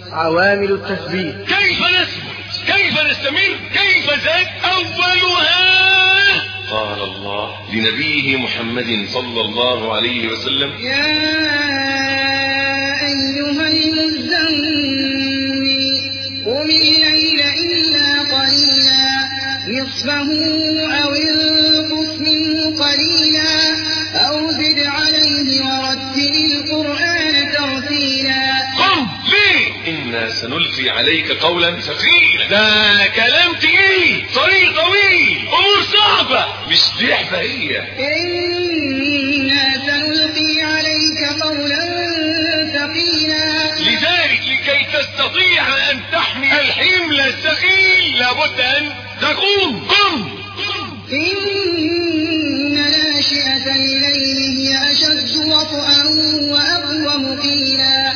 عوامل التثبيت كيف نثبت كيف نستمر كيف زاد أولها قال الله لنبيه محمد صلى الله عليه وسلم يا أيها المزمل قم الليل إلا قليلا نصفه أو انقص منه قليلا أو زد عليه ورتل القرآن ترتيلا قم ليه إنا سنلقي عليك قولا ثقيلا ده كلام تقيل طريق طويل أمور صعبة مش لعبة هي إنا سنلقي عليك قولا ثقيلا لذلك لكي تستطيع أن تحمل الحمل الثقيل لابد أن تقوم قم إن ناشئة الليل هي أشد وطئا وأقوم قيلا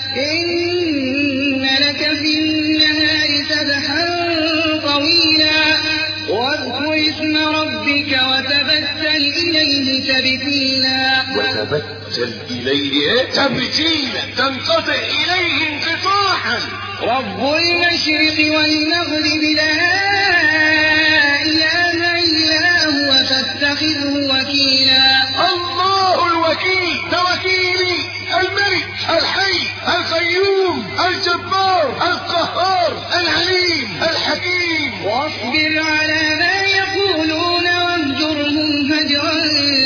إن لك في النهار سبحا طويلا واذكر اسم ربك وتبتل إليه تبتيلا وتبتل إليه تبتيلا تنقطع إليه انقطاعا رب المشرق والمغرب لا إله إلا هو فاتخذه وكيلا الله الوكيل توكيلي الملك الحي القيوم الجبار القهار العليم الحكيم واصبر على ما يقولون واهجرهم هجرا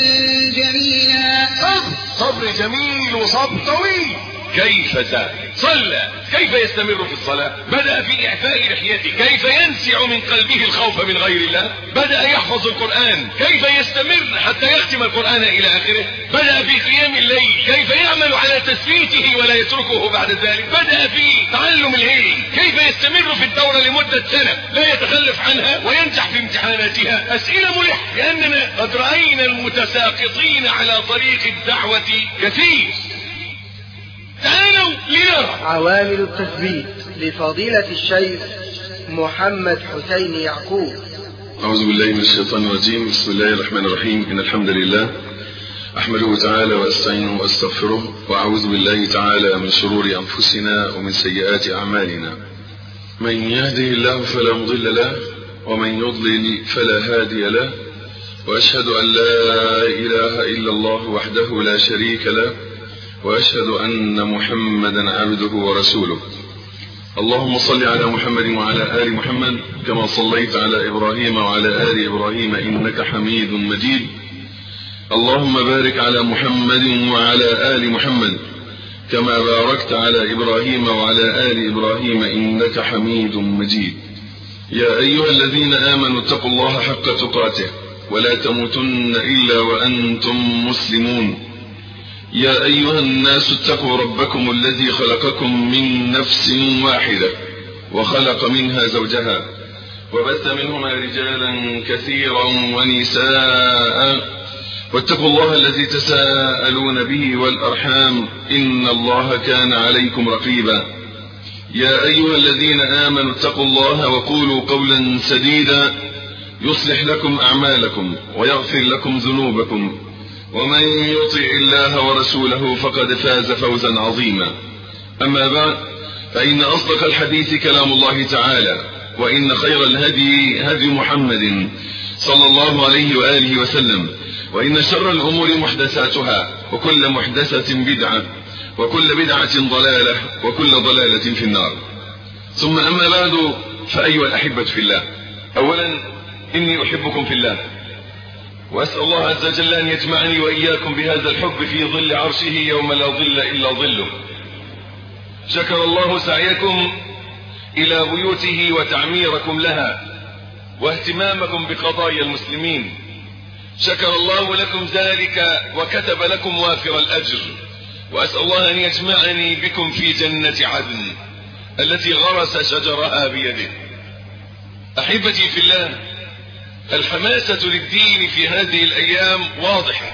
جميلا صبر صبر جميل وصبر طويل كيف زاد صلى كيف يستمر في الصلاة بدأ في إعفاء لحيته كيف ينسع من قلبه الخوف من غير الله بدأ يحفظ القرآن كيف يستمر حتى يختم القرآن إلى آخره بدأ في قيام الليل كيف يعمل على تثبيته ولا يتركه بعد ذلك بدأ في تعلم الهيل كيف يستمر في الدورة لمدة سنة لا يتخلف عنها وينجح في امتحاناتها أسئلة ملح لأننا قد رأينا المتساقطين على طريق الدعوة كثير تعالوا لنرى عوامل التثبيت لفضيلة الشيخ محمد حسين يعقوب أعوذ بالله من الشيطان الرجيم بسم الله الرحمن الرحيم إن الحمد لله أحمده تعالى وأستعينه وأستغفره وأعوذ بالله تعالى من شرور أنفسنا ومن سيئات أعمالنا من يهده الله فلا مضل له ومن يضلل فلا هادي له وأشهد أن لا إله إلا الله وحده لا شريك له وأشهد أن محمدا عبده ورسوله اللهم صل على محمد وعلى آل محمد كما صليت على إبراهيم وعلى آل إبراهيم إنك حميد مجيد اللهم بارك على محمد وعلى آل محمد كما باركت على إبراهيم وعلى آل إبراهيم إنك حميد مجيد يا أيها الذين آمنوا اتقوا الله حق تقاته ولا تموتن إلا وأنتم مسلمون يا أيها الناس اتقوا ربكم الذي خلقكم من نفس واحدة وخلق منها زوجها وبث منهما رجالا كثيرا ونساء واتقوا الله الذي تساءلون به والأرحام إن الله كان عليكم رقيبا يا أيها الذين آمنوا اتقوا الله وقولوا قولا سديدا يصلح لكم أعمالكم ويغفر لكم ذنوبكم ومن يطع الله ورسوله فقد فاز فوزا عظيما أما بعد فإن أصدق الحديث كلام الله تعالى وإن خير الهدي هدي محمد صلى الله عليه وآله وسلم وإن شر الأمور محدثاتها وكل محدثة بدعة وكل بدعة ضلالة وكل ضلالة في النار ثم أما بعد فأيها الأحبة في الله أولا إني أحبكم في الله وأسأل الله عز وجل أن يجمعني وإياكم بهذا الحب في ظل عرشه يوم لا ظل إلا ظله شكر الله سعيكم إلى بيوته وتعميركم لها واهتمامكم بقضايا المسلمين شكر الله لكم ذلك وكتب لكم وافر الأجر وأسأل الله أن يجمعني بكم في جنة عدن التي غرس شجرها بيده أحبتي في الله الحماسة للدين في هذه الأيام واضحة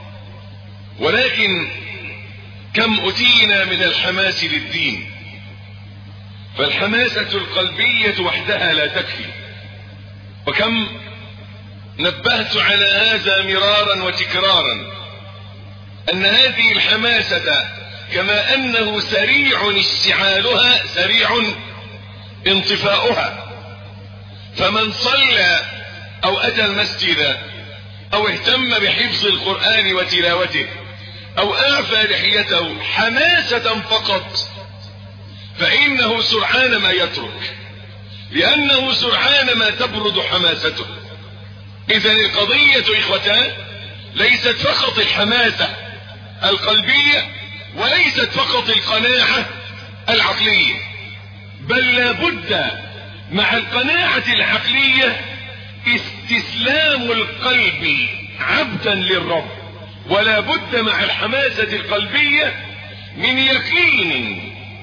ولكن كم أتينا من الحماس للدين فالحماسة القلبية وحدها لا تكفي وكم نبهت على هذا مرارا وتكرارا أن هذه الحماسة كما انه سريع اشتعالها سريع انطفاؤها فمن صلى او اتى المسجد او اهتم بحفظ القرآن وتلاوته او اعفى لحيته حماسة فقط فانه سرعان ما يترك لانه سرعان ما تبرد حماسته اذا القضية اخوتان ليست فقط الحماسة القلبية وليست فقط القناعة العقلية بل لابد مع القناعة العقلية استسلام القلب عبدا للرب ولا بد مع الحماسة القلبية من يقين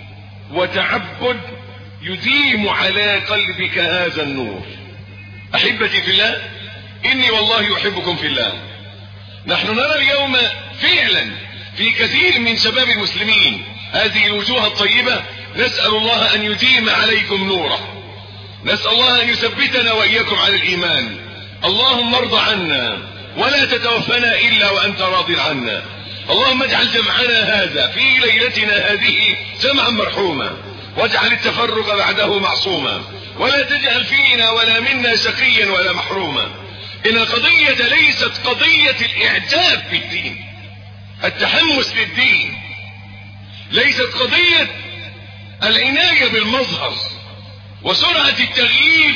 وتعبد يديم على قلبك هذا النور احبتي في الله اني والله يحبكم في الله نحن نرى اليوم فعلا في كثير من شباب المسلمين هذه الوجوه الطيبة نسأل الله ان يديم عليكم نوره نسأل الله ان يثبتنا واياكم على الايمان اللهم ارض عنا ولا تتوفنا الا وانت راض عنا اللهم اجعل جمعنا هذا في ليلتنا هذه جمعا مرحوما واجعل التفرق بعده معصوما ولا تجعل فينا ولا منا شقيا ولا محروما ان القضية ليست قضية الاعجاب بالدين التحمس للدين ليست قضية العناية بالمظهر وسرعة التغيير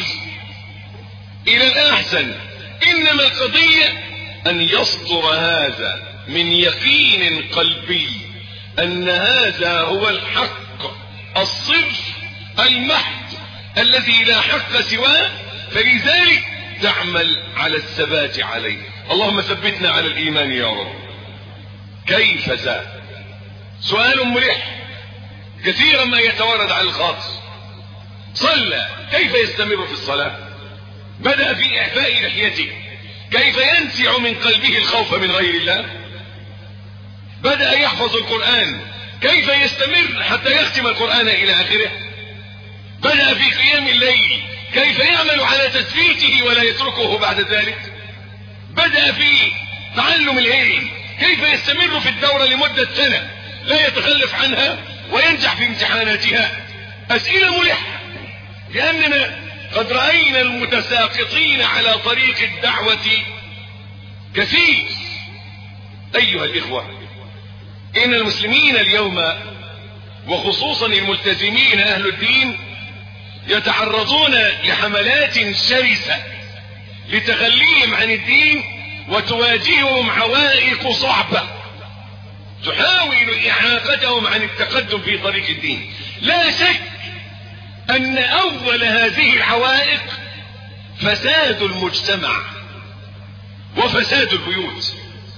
الى الاحسن انما القضية ان يصدر هذا من يقين قلبي ان هذا هو الحق الصرف المحض الذي لا حق سواه فلذلك تعمل على الثبات عليه اللهم ثبتنا على الايمان يا رب كيف ذا سؤال ملح كثيرا ما يتوارد على الخاطر صلى كيف يستمر في الصلاة بدأ في إعفاء لحيته كيف ينزع من قلبه الخوف من غير الله بدأ يحفظ القرآن كيف يستمر حتى يختم القرآن إلى آخره بدأ في قيام الليل كيف يعمل على تثبيته ولا يتركه بعد ذلك بدأ في تعلم العلم كيف يستمر في الدورة لمدة سنة لا يتخلف عنها وينجح في امتحاناتها أسئلة ملحة لأننا قد رأينا المتساقطين على طريق الدعوة كثير أيها الإخوة إن المسلمين اليوم وخصوصا الملتزمين أهل الدين يتعرضون لحملات شرسة لتخليهم عن الدين وتواجههم عوائق صعبة تحاول إعاقتهم عن التقدم في طريق الدين لا شك أن أول هذه العوائق فساد المجتمع وفساد البيوت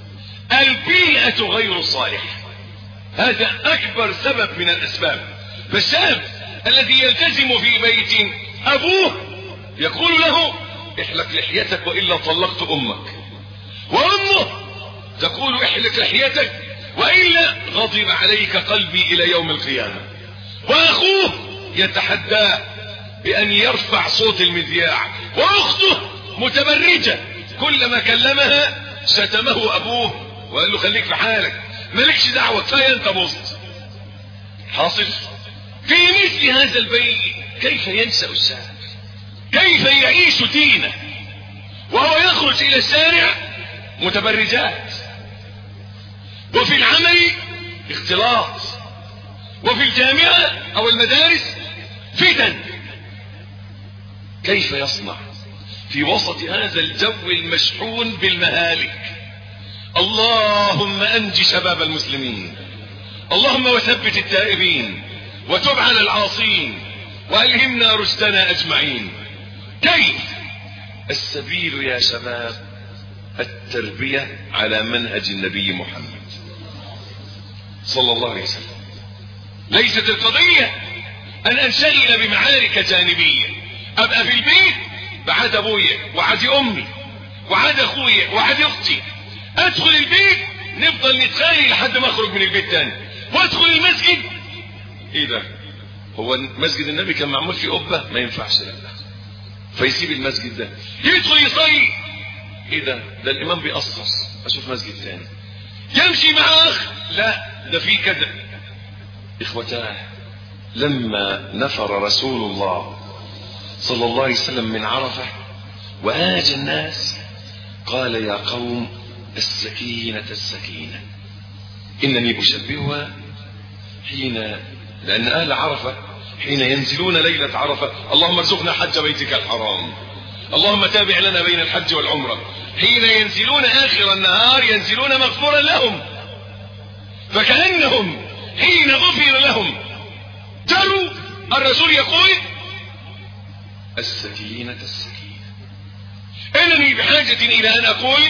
البيئة غير الصالحة هذا أكبر سبب من الأسباب فالشاب الذي يلتزم في بيت أبوه يقول له احلق لحيتك وإلا طلقت أمك وأمه تقول احلق لحيتك وإلا غضب عليك قلبي إلى يوم القيامة وأخوه يتحدى بأن يرفع صوت المذياع وأخته متبرجة كلما كلمها شتمه أبوه وقال له خليك في حالك مالكش دعوة كفاية أنت بوظت حاصل في مثل هذا البيت كيف ينسى الشاب كيف يعيش دينه وهو يخرج إلى الشارع متبرجات وفي العمل اختلاط وفي الجامعة او المدارس فتن كيف يصنع في وسط هذا الجو المشحون بالمهالك اللهم انج شباب المسلمين اللهم وثبت التائبين وتب على العاصين والهمنا رشدنا اجمعين كيف السبيل يا شباب التربية على منهج النبي محمد صلى الله عليه وسلم ليست القضية ان انشغل بمعارك جانبية ابقى في البيت بعد ابويا وعد امي وعد اخويا وعد اختي ادخل البيت نفضل نتخانق لحد ما اخرج من البيت تاني وادخل المسجد ايه ده هو مسجد النبي كان معمول فيه قبه ما ينفعش لا فيسيب المسجد ده يدخل يصلي ايه ده ده الامام بيقصص اشوف مسجد تاني يمشي مع اخ لا ده في كذا إخوتاه لما نفر رسول الله صلى الله عليه وسلم من عرفة وآج الناس قال يا قوم السكينة السكينة إنني أشبهها حين لأن أهل عرفة حين ينزلون ليلة عرفة اللهم ارزقنا حج بيتك الحرام اللهم تابع لنا بين الحج والعمرة حين ينزلون آخر النهار ينزلون مغفورا لهم فكأنهم حين غفر لهم جروا الرسول يقول السكينة السكينة إنني بحاجة إلى أن أقول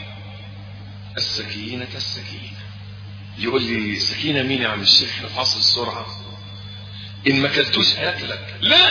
السكينة السكينة يقول لي سكينة مين يا عم الشيخ في عصر السرعة إن ما كلتوش هاكلك لا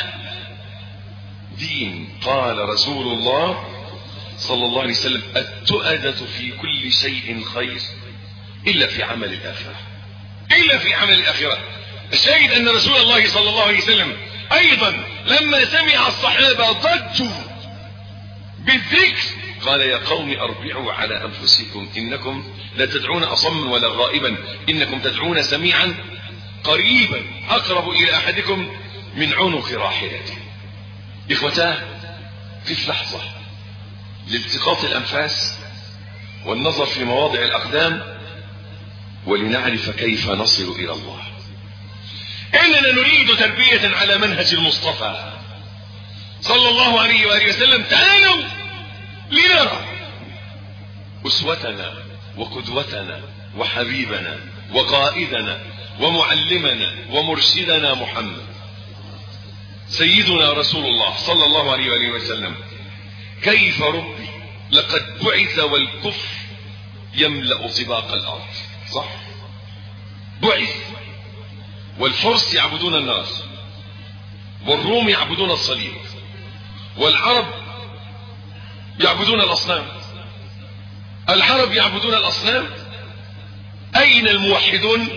دين قال رسول الله صلى الله عليه وسلم التؤدة في كل شيء خير إلا في عمل الآخرة إلا في عمل الآخرة الشاهد أن رسول الله صلى الله عليه وسلم أيضا لما سمع الصحابة ضجوا بالذكر قال يا قوم أربعوا على أنفسكم إنكم لا تدعون أصما ولا غائبا إنكم تدعون سميعا قريبا أقرب إلى أحدكم من عنق راحلته إخوتاه في لحظة لالتقاط الأنفاس والنظر في مواضع الأقدام ولنعرف كيف نصل إلى الله إننا نريد تربية على منهج المصطفى صلى الله عليه وآله وسلم تعالوا لنرى أسوتنا وقدوتنا وحبيبنا وقائدنا ومعلمنا ومرشدنا محمد سيدنا رسول الله صلى الله عليه وآله وسلم كيف ربي لقد بعث والكفر يملأ طباق الأرض صح بعث والفرس يعبدون النار والروم يعبدون الصليب والعرب يعبدون الأصنام العرب يعبدون الأصنام أين الموحدون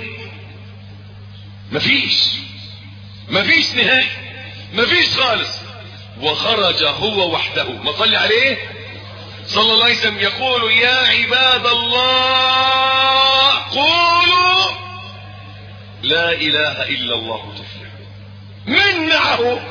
مفيش مفيش نهائي مفيش خالص وخرج هو وحده ما صلي عليه صلى الله عليه وسلم يقول يا عباد الله قولوا لا إله إلا الله تفلح من معه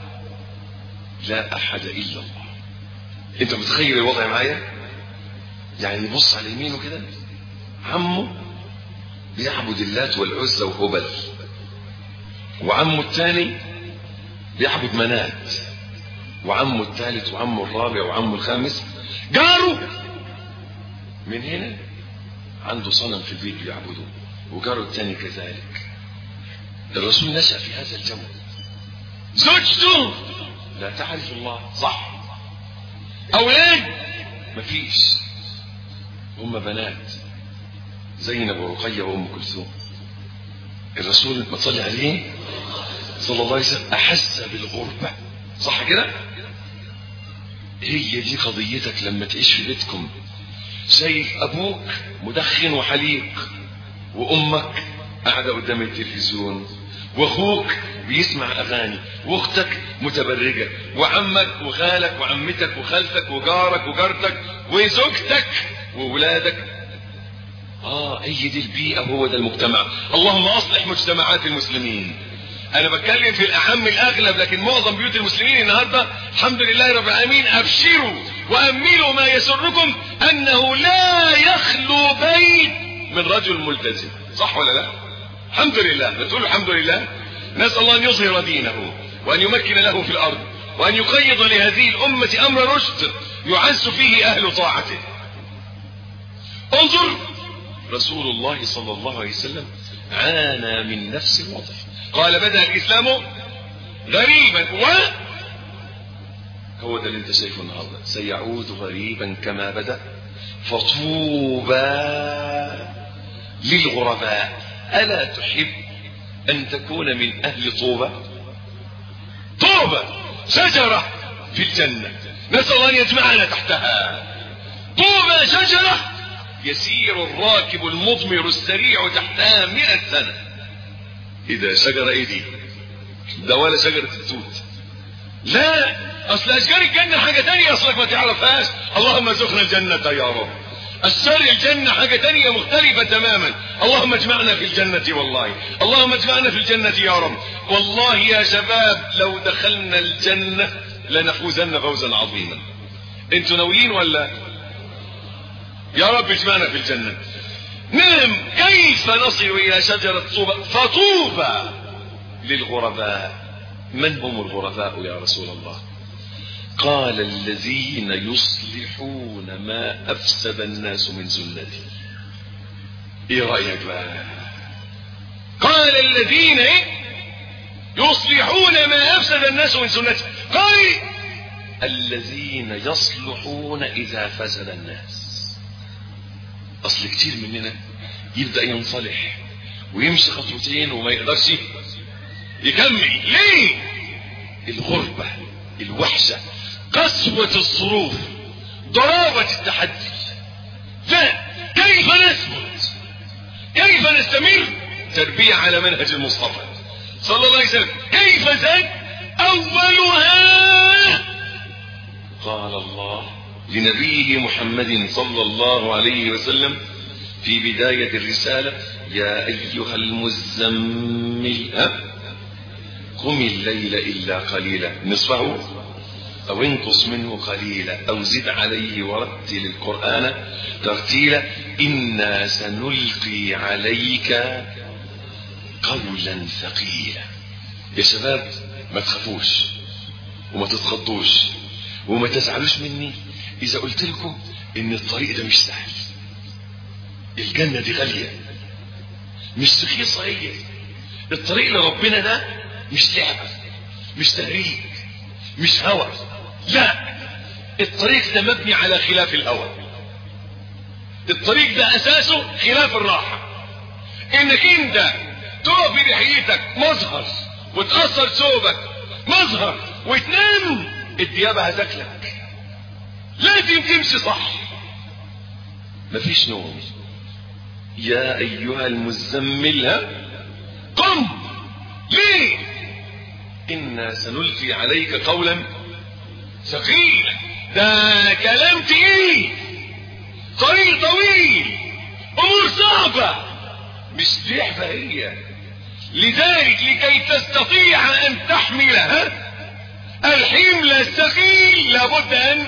لا أحد إلا الله أنت متخيل الوضع معايا يعني نبص على يمينه كده عمه بيعبد اللات والعزى وهبل وعمه الثاني بيعبد منات وعمه الثالث وعمه الرابع وعمه الخامس جاره من هنا عنده صنم في البيت بيعبده وجاره الثاني كذلك الرسول نشأ في هذا الجو زوجته لا تعرف الله صح أولاد مفيش هم بنات زينب ورقية وأم كلثوم الرسول ما تصلي عليه صلى الله عليه وسلم أحس بالغربة صح كده هي دي قضيتك لما تعيش في بيتكم شايف أبوك مدخن وحليق وأمك قاعدة قدام التلفزيون واخوك بيسمع اغاني واختك متبرجه وعمك وخالك وعمتك وخالتك وجارك وجارتك وزوجتك وولادك اه هي دي البيئه وهو ده المجتمع اللهم اصلح مجتمعات المسلمين انا بتكلم في الاعم الاغلب لكن معظم بيوت المسلمين النهارده الحمد لله رب العالمين ابشروا واملوا ما يسركم انه لا يخلو بيت من رجل ملتزم صح ولا لا الحمد لله بتقول الحمد لله نسال الله ان يظهر دينه وان يمكن له في الارض وان يقيض لهذه الامه امر رشد يعز فيه اهل طاعته انظر رسول الله صلى الله عليه وسلم عانى من نفس الوضع قال بدا الاسلام غريبا و هو ده اللي انت شايفه النهارده سيعود غريبا كما بدا فطوبى للغرباء الا تحب ان تكون من اهل طوبى طوبى شجره في الجنه نسال الله ان يجمعنا تحتها طوبى شجره يسير الراكب المضمر السريع تحتها مئة سنة إذا شجرة إيه دي ده ولا شجرة التوت لا أصل أشجار الجنة حاجة تانية أصلك ما تعرفهاش اللهم ارزقنا الجنة يا رب أشجار الجنة حاجة تانية مختلفة تماما اللهم اجمعنا في الجنة والله اللهم اجمعنا في الجنة يا رب والله يا شباب لو دخلنا الجنة لنفوزن فوزا عظيما انتوا ناويين ولا يا رب اجمعنا في الجنة نعم كيف نصل الى شجرة طوبى فطوبى للغرباء من هم الغرباء يا رسول الله قال الذين يصلحون ما افسد الناس من سنتي ايه رايك بقى قال الذين إيه؟ يصلحون ما افسد الناس من سنتي قال الذين يصلحون اذا فسد الناس اصل كتير مننا يبدا ينصلح ويمشي خطوتين وما يقدرش يكمل ليه الغربه الوحشه قسوه الظروف ضرابه التحدي لا كيف نثبت كيف نستمر تربيه على منهج المصطفى صلى الله عليه وسلم كيف زاد اولها قال الله لنبيه محمد صلى الله عليه وسلم في بداية الرسالة يا أيها المزمل ها؟ قم الليل إلا قليلا نصفه أو انقص منه قليلا أو زد عليه ورتل القرآن ترتيلا إنا سنلقي عليك قولا ثقيلا يا شباب ما تخافوش وما تتخضوش وما تزعلوش مني إذا قلت لكم إن الطريق ده مش سهل الجنة دي غالية مش رخيصة هي الطريق لربنا ده مش لعبة مش تهريج مش هوى لا الطريق ده مبني على خلاف الهوى الطريق ده أساسه خلاف الراحة إنك أنت تقف بلحيتك مظهر وتأثر ثوبك مظهر وتنام الديابة هتاكلك لازم تمشي صح مفيش نوم يا ايها المزمل ها قم ليه انا سنلقي عليك قولا ثقيلا ده كلام تقيل طريق طويل امور صعبة مش لعبة هي لذلك لكي تستطيع ان تحملها الحمل الثقيل لابد ان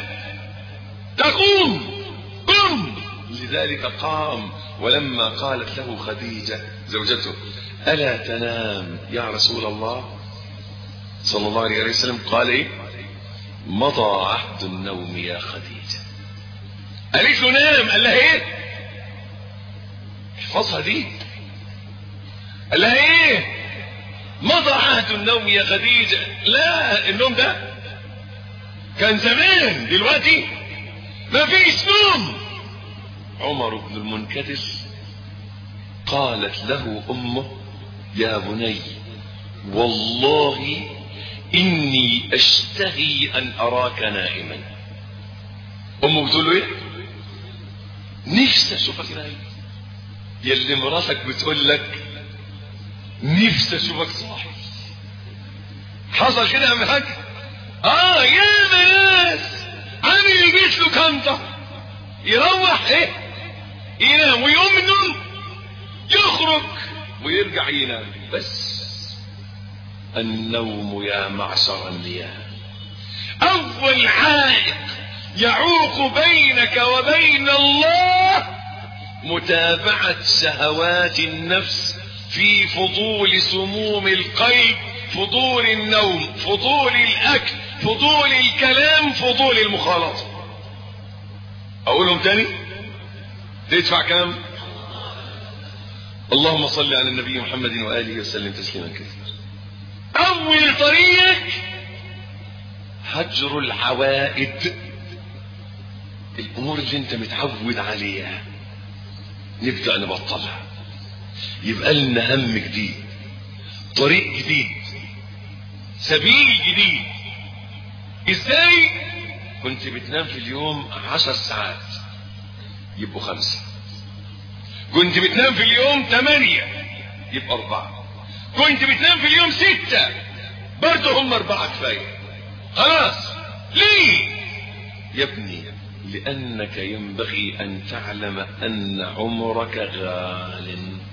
تقوم قم لذلك قام ولما قالت له خديجة زوجته ألا تنام يا رسول الله صلى الله عليه وسلم قال ايه مضى عهد النوم يا خديجة قالت له نام قال لها ايه احفظها دي قال لها ايه مضى عهد النوم يا خديجة لا النوم ده كان زمان دلوقتي ما فيش نوم عمر بن المنكدر قالت له امه يا بني والله اني اشتهي ان اراك نائما امه بتقول له ايه نفسي اشوفك نايم يلي مراتك بتقول لك نفسي اشوفك صاحي حصل كده يا عم الحاج اه يا ناس عامل جيت له كنطه يروح ايه ينام ويقوم من النوم يخرج ويرجع ينام بس النوم يا معشر النيام اول عائق يعوق بينك وبين الله متابعة شهوات النفس في فضول سموم القلب فضول النوم فضول الاكل فضول الكلام فضول المخالطة اقولهم تاني تدفع كام اللهم صل على النبي محمد وآله وسلم تسليما كثيرا اول طريق هجر العوائد الامور اللي انت متعود عليها نبدأ نبطلها يبقى لنا هم جديد طريق جديد سبيل جديد ازاي كنت بتنام في اليوم عشر ساعات يبقوا خمسة كنت بتنام في اليوم ثمانية يبقى أربعة كنت بتنام في اليوم ستة برضه هم أربعة كفاية خلاص ليه يا ابني لأنك ينبغي أن تعلم أن عمرك غال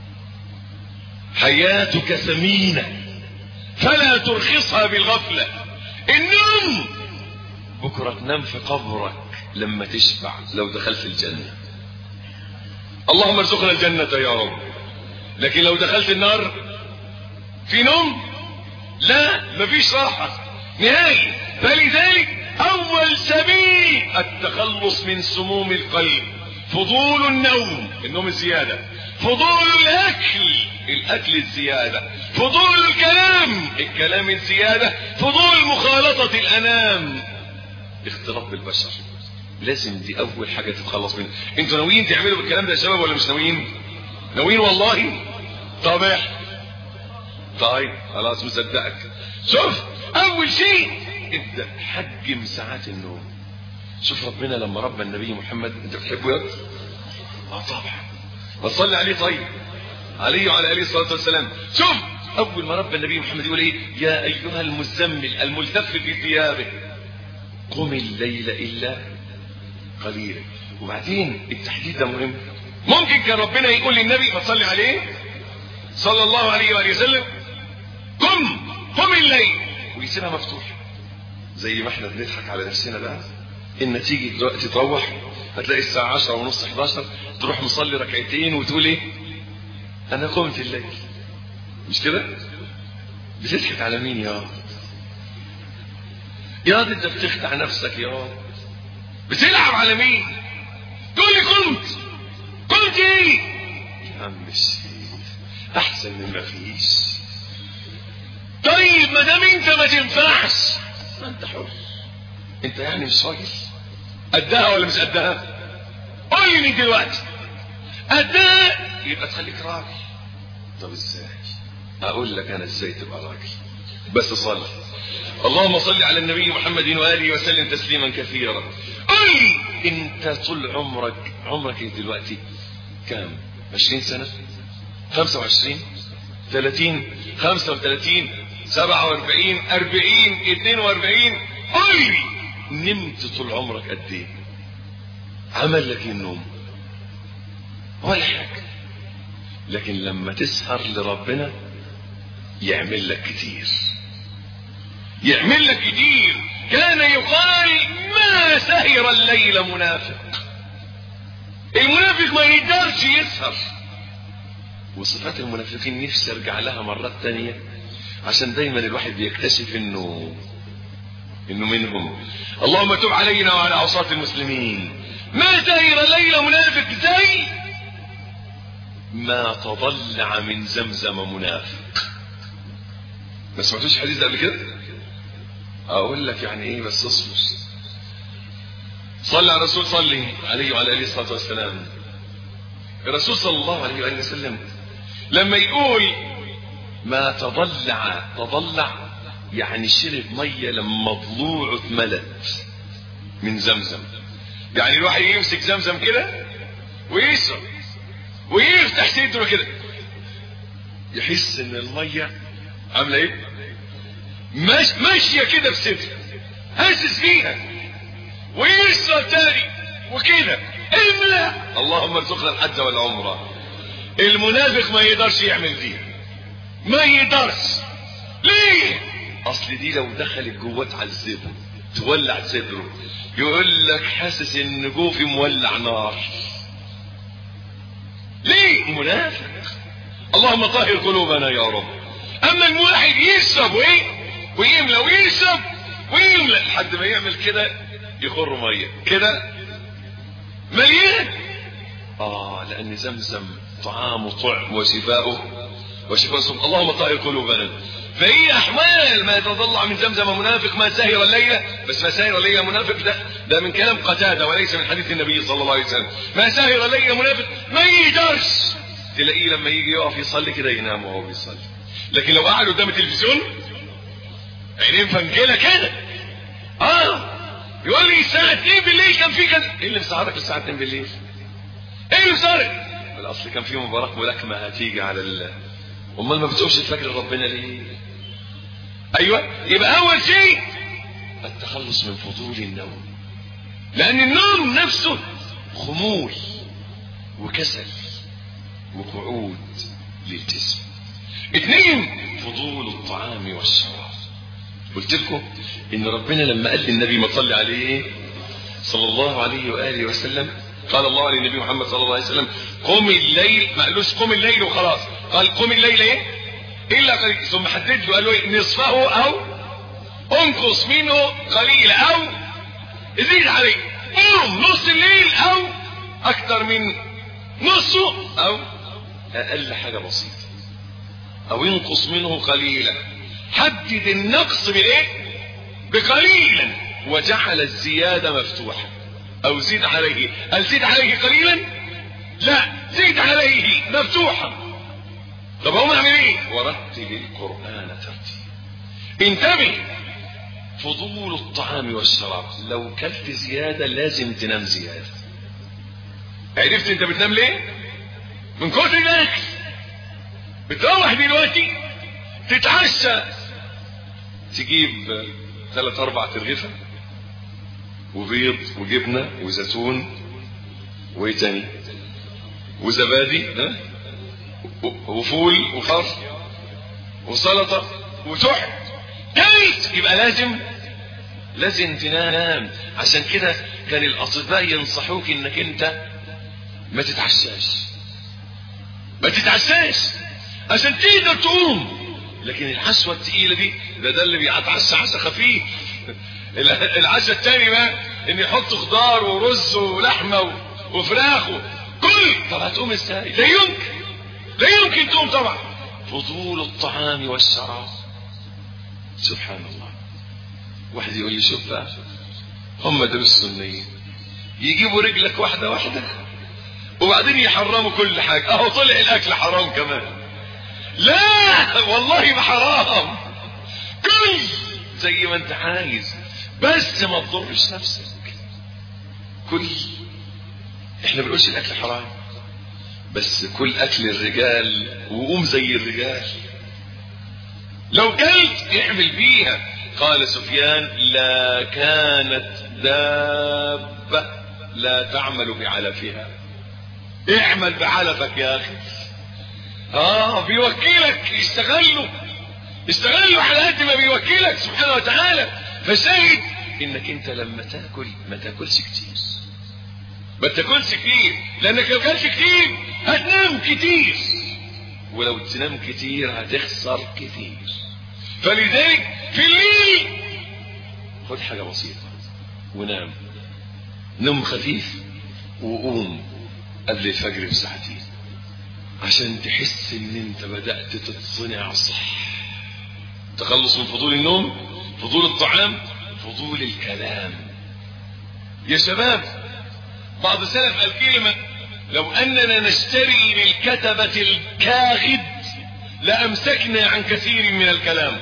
حياتك ثمينة فلا ترخصها بالغفلة النوم بكرة تنام في قبرك لما تشبع لو دخلت الجنة اللهم ارزقنا الجنة يا رب لكن لو دخلت النار في نوم لا مفيش راحة نهائي فلذلك اول سبيل التخلص من سموم القلب فضول النوم النوم الزيادة فضول الاكل الاكل الزيادة فضول الكلام الكلام الزيادة فضول مخالطة الانام اختلاط بالبشر لازم دي اول حاجة تتخلص منها انتوا ناويين تعملوا بالكلام ده يا شباب ولا مش ناويين ناويين والله طب احنا طيب خلاص مصدقك شوف اول شيء ابدا حجم ساعات النوم شوف ربنا لما ربى النبي محمد انت بتحبه يا اه طبعا وصلي عليه طيب عليه وعلى اله الصلاه والسلام شوف اول ما ربى النبي محمد يقول ايه يا ايها المزمل الملتف بثيابه قم الليل الا قليلا وبعدين التحديد ده مهم ممكن كان ربنا يقول للنبي فصلي عليه صلى الله عليه وآله وسلم قم قم الليل ويسيبها مفتوحة زي ما احنا بنضحك على نفسنا بقى ان تيجي دلوقتي تروح هتلاقي الساعة عشرة ونص 11 تروح مصلي ركعتين وتقول ايه انا قمت الليل مش كده بتضحك على مين يا يا انت بتخدع نفسك يا بتلعب على مين تقول لي قمت قمت ايه يا عم الشيخ احسن من ما فيش طيب ما دام انت ما تنفعش ما انت حر انت يعني مش راجل قدها ولا مش قدها قول لي من دلوقتي قدها يبقى تخليك راجل طب ازاي اقول لك انا ازاي تبقى راجل بس صلي اللهم صل على النبي محمد واله وسلم تسليما كثيرا قل لي انت طول عمرك عمرك ايه دلوقتي كام 20 سنه 25 30 35 47 40 42 قل لي نمت طول عمرك قد ايه عمل لك النوم ولا حاجه لكن لما تسهر لربنا يعمل لك كتير يعمل لك كتير كان يقال ما سهر الليل منافق المنافق ما يقدرش يسهر وصفات المنافقين نفسي ارجع لها مرات تانية عشان دايما الواحد بيكتشف انه انه منهم اللهم تب علينا وعلى عصاة المسلمين ما سهر الليل منافق زي ما تضلع من زمزم منافق ما سمعتوش حديث ده قبل كده اقول لك يعني ايه بس اصبر صلى على الرسول صلي عليه وعلى اله الصلاه والسلام الرسول صلى الله عليه واله وسلم لما يقول ما تضلع تضلع يعني شرب ميه لما ضلوعه اتملت من زمزم يعني الواحد يمسك زمزم كده ويشرب ويفتح صدره كده يحس ان الميه عامله ايه مش ماشيه كده في صدره حاسس فيها ويشرب تاني وكده املا اللهم ارزقنا الحج والعمره المنافق ما يقدرش يعمل دي ما يقدرش ليه اصل دي لو دخلت جوه تعذبه تولع صدره يقول لك حاسس ان جوفي مولع نار ليه منافق اللهم طهر قلوبنا يا رب اما الواحد يشرب وايه ويملى ويشرب ويملى لحد ما يعمل كده يخر ميه كده مليان اه لان زمزم طعام طعم وشفاؤه وشفاء سبحانه اللهم طهر قلوبنا فهي احوال ما يتضلع من زمزم منافق ما سهر الليله بس ما سهر الليله منافق ده ده من كلام قتاده وليس من حديث النبي صلى الله عليه وسلم ما سهر الليله منافق ما يقدرش تلاقيه لما يجي يقف يصلي كده ينام وهو بيصلي لكن لو قعد قدام التلفزيون عينين فنجله كده اه يقول لي الساعه 2 بالليل كان في كذا ايه اللي مسهرك الساعه 2 بالليل ايه اللي مسهرك الاصل كان في مباراه ملاكمه هتيجي على ال امال ما بتقومش الفجر ربنا ليه ايوه يبقى اول شيء التخلص من فضول النوم لان النوم نفسه خمول وكسل وقعود للجسم اثنين فضول الطعام والشراب قلت لكم ان ربنا لما قال للنبي ما تصلي عليه صلى الله عليه واله وسلم قال الله للنبي محمد صلى الله عليه وسلم قم الليل ما قالوش قم الليل وخلاص قال قم الليل ايه الا قليل ثم حدد له قال له إيه؟ نصفه او انقص منه قليل او زيد عليه قوم نص الليل او اكثر من نصه او اقل حاجه بسيطه او ينقص منه قليلا حدد النقص بايه بقليلا وجعل الزيادة مفتوحة او زيد عليه هل زيد عليه قليلا لا زيد عليه مفتوحا طب هو اعمل ايه ورتل القرآن ترتيلا انتبه فضول الطعام والشراب لو كلت زيادة لازم تنام زيادة عرفت انت بتنام ليه من كتر الاكل بتروح دلوقتي تتعشى تجيب ثلاث اربع ترغفة وبيض وجبنة وزيتون وايه تاني وزبادي ها وفول وخس وسلطة وتحت تلت يبقى لازم لازم تنام عشان كده كان الاطباء ينصحوك انك انت ما تتعشاش ما تتعشاش عشان تقدر تقوم لكن الحشوه التقيله دي ده ده اللي بيتعشى عشاء خفيف العشاء التاني بقى ان يحط خضار ورز ولحمه وفراخ كل طب هتقوم ازاي لا يمكن لا يمكن تقوم طبعا فضول الطعام والشراب سبحان الله واحد يقول لي شوف بقى هم دول السنيين يجيبوا رجلك واحده واحده وبعدين يحرموا كل حاجه اهو طلع الاكل حرام كمان لا والله ما حرام كل زي ما انت عايز بس ما تضرش نفسك كل احنا بنقولش الاكل حرام بس كل اكل الرجال وقوم زي الرجال لو كلت اعمل بيها قال سفيان لا كانت دابة لا تعمل بعلفها اعمل بعلفك يا اخي اه بيوكلك يستغله استغله على قد ما بيوكلك سبحانه وتعالى فشاهد انك انت لما تاكل ما تاكلش كتير ما تاكلش كتير لانك لو كلت كتير هتنام كتير ولو تنام كتير هتخسر كتير فلذلك في الليل خد حاجه بسيطه ونام نوم خفيف وقوم قبل الفجر بساعتين عشان تحس ان انت بدأت تتصنع صح تخلص من فضول النوم فضول الطعام فضول الكلام يا شباب بعض السلف قال كلمة لو اننا نشتري للكتبة الكاغد لامسكنا عن كثير من الكلام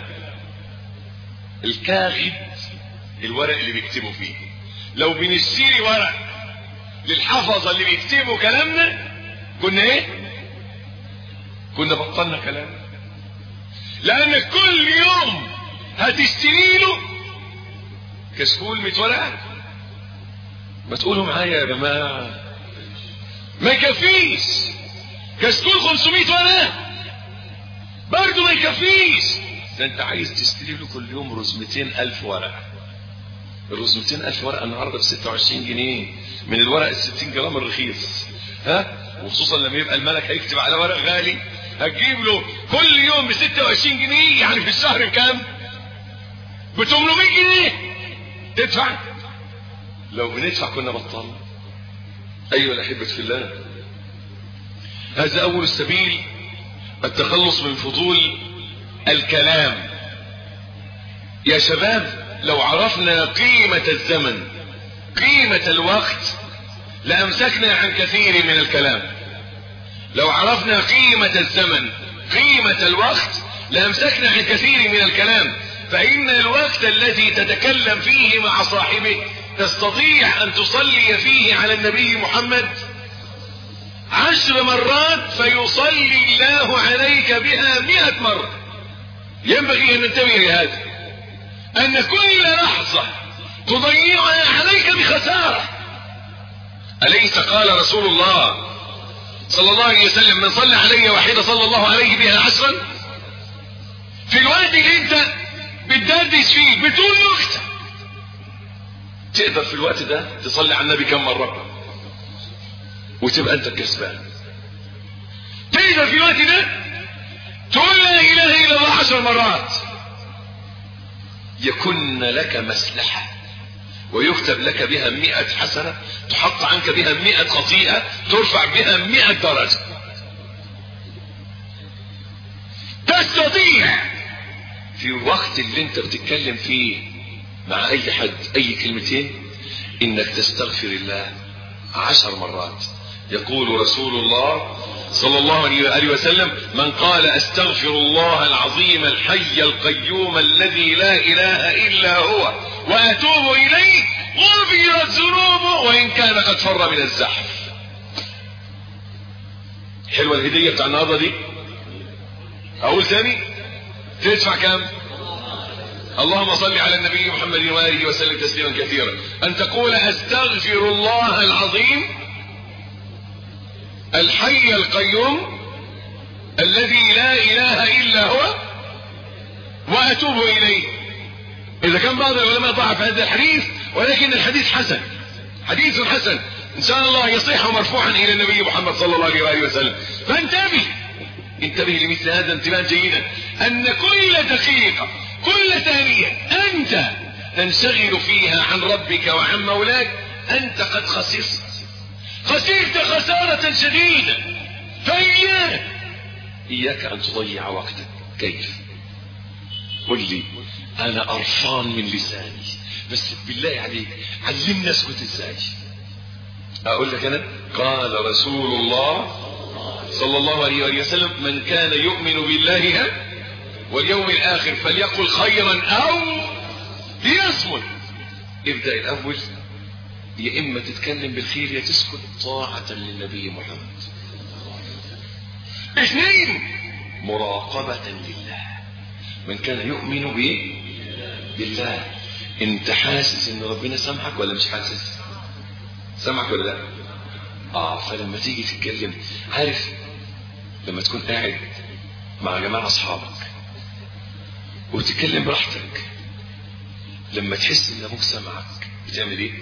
الكاغد الورق اللي بيكتبوا فيه لو بنشتري ورق للحفظة اللي بيكتبوا كلامنا كنا ايه كنا بطلنا كلام لان كل يوم هتشتري له كشكول 100 ورقه ما تقولوا معايا يا جماعه ما يكفيش كشكول 500 ورقه برضه ما يكفيش ده انت عايز تشتري له كل يوم رزمتين ألف ورقه الرزمتين ألف ورقه النهارده ب 26 جنيه من الورق ال 60 جرام الرخيص ها وخصوصا لما يبقى الملك هيكتب على ورق غالي هتجيب له كل يوم ب 26 جنيه يعني في الشهر كام؟ ب 800 جنيه تدفع لو بندفع كنا بطلنا ايها الاحبه في الله هذا اول السبيل التخلص من فضول الكلام يا شباب لو عرفنا قيمه الزمن قيمه الوقت لامسكنا عن كثير من الكلام لو عرفنا قيمة الزمن قيمة الوقت لامسكنا عن كثير من الكلام فإن الوقت الذي تتكلم فيه مع صاحبه تستطيع أن تصلي فيه على النبي محمد عشر مرات فيصلي الله عليك بها مئة مرة ينبغي أن ننتبه لهذا أن كل لحظة تضيعها عليك بخسارة أليس قال رسول الله صلى الله عليه وسلم من صلى علي واحدة صلى الله عليه بها عشرا في الوقت اللي انت بتدردش فيه بتقول نكته تقدر في الوقت ده تصلي على النبي كم مره وتبقى انت الكسبان تقدر في الوقت ده تقول لا اله الا الله عشر مرات يكن لك مسلحة ويكتب لك بها مئة حسنة تحط عنك بها مئة خطيئة ترفع بها مئة درجة تستطيع في وقت اللي انت بتتكلم فيه مع اي حد اي كلمتين انك تستغفر الله عشر مرات يقول رسول الله صلى الله عليه وآله وسلم من قال استغفر الله العظيم الحي القيوم الذي لا اله الا هو واتوب اليه غفرت ذنوبه وان كان قد فر من الزحف حلوه الهديه بتاع النهارده دي اقول ثاني تدفع كام اللهم صل على النبي محمد واله وسلم تسليما كثيرا ان تقول استغفر الله العظيم الحي القيوم الذي لا اله الا هو واتوب اليه اذا كان بعض العلماء ضعف هذا الحديث ولكن الحديث حسن حديث حسن ان شاء الله يصيح مرفوعا الى النبي محمد صلى الله عليه واله وسلم فانتبه انتبه لمثل هذا انتباها جيدا ان كل دقيقه كل ثانيه انت تنشغل فيها عن ربك وعن مولاك انت قد خسرت خسرت خسارة شديدة فإياك إياك أن تضيع وقتك كيف قل لي أنا قرفان من لساني بس بالله عليك علمنا اسكت ازاي أقول لك أنا قال رسول الله صلى الله عليه وسلم من كان يؤمن بالله ها واليوم الآخر فليقل خيرا أو ليصمت ابدأ الأول يا إما تتكلم بالخير يا تسكت طاعة للنبي محمد اثنين مراقبة لله من كان يؤمن به بالله انت حاسس ان ربنا سامحك ولا مش حاسس سامحك ولا لا اه فلما تيجي تتكلم عارف لما تكون قاعد مع جماعة اصحابك وتتكلم براحتك لما تحس ان ابوك سامعك بتعمل ايه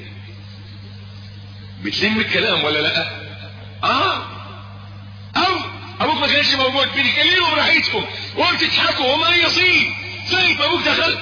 بتلم الكلام ولا لا اه او ابوك ما كانش موجود بتتكلموا براحتكم وبتضحكوا وما يصيب زي ما ابوك دخل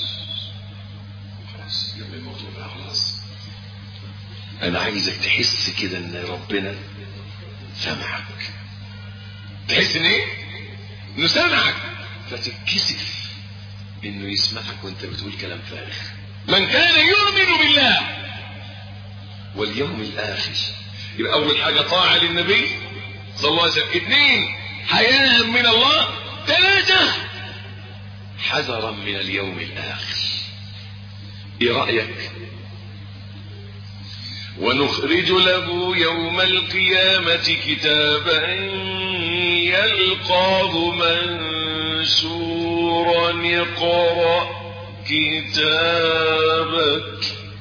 خلاص يلا الموضوع بقى خلاص انا عايزك تحس كده ان ربنا سامعك تحس ان ايه انه سامعك فتتكسف انه يسمعك وانت بتقول كلام فارغ من كان يؤمن بالله واليوم الاخر يبقى اول حاجة طاعة للنبي صلى الله عليه وسلم اثنين حياء من الله ثلاثة حذرا من اليوم الاخر ايه رأيك ونخرج له يوم القيامة كتابا يلقاه منشورا اقرأ كتابك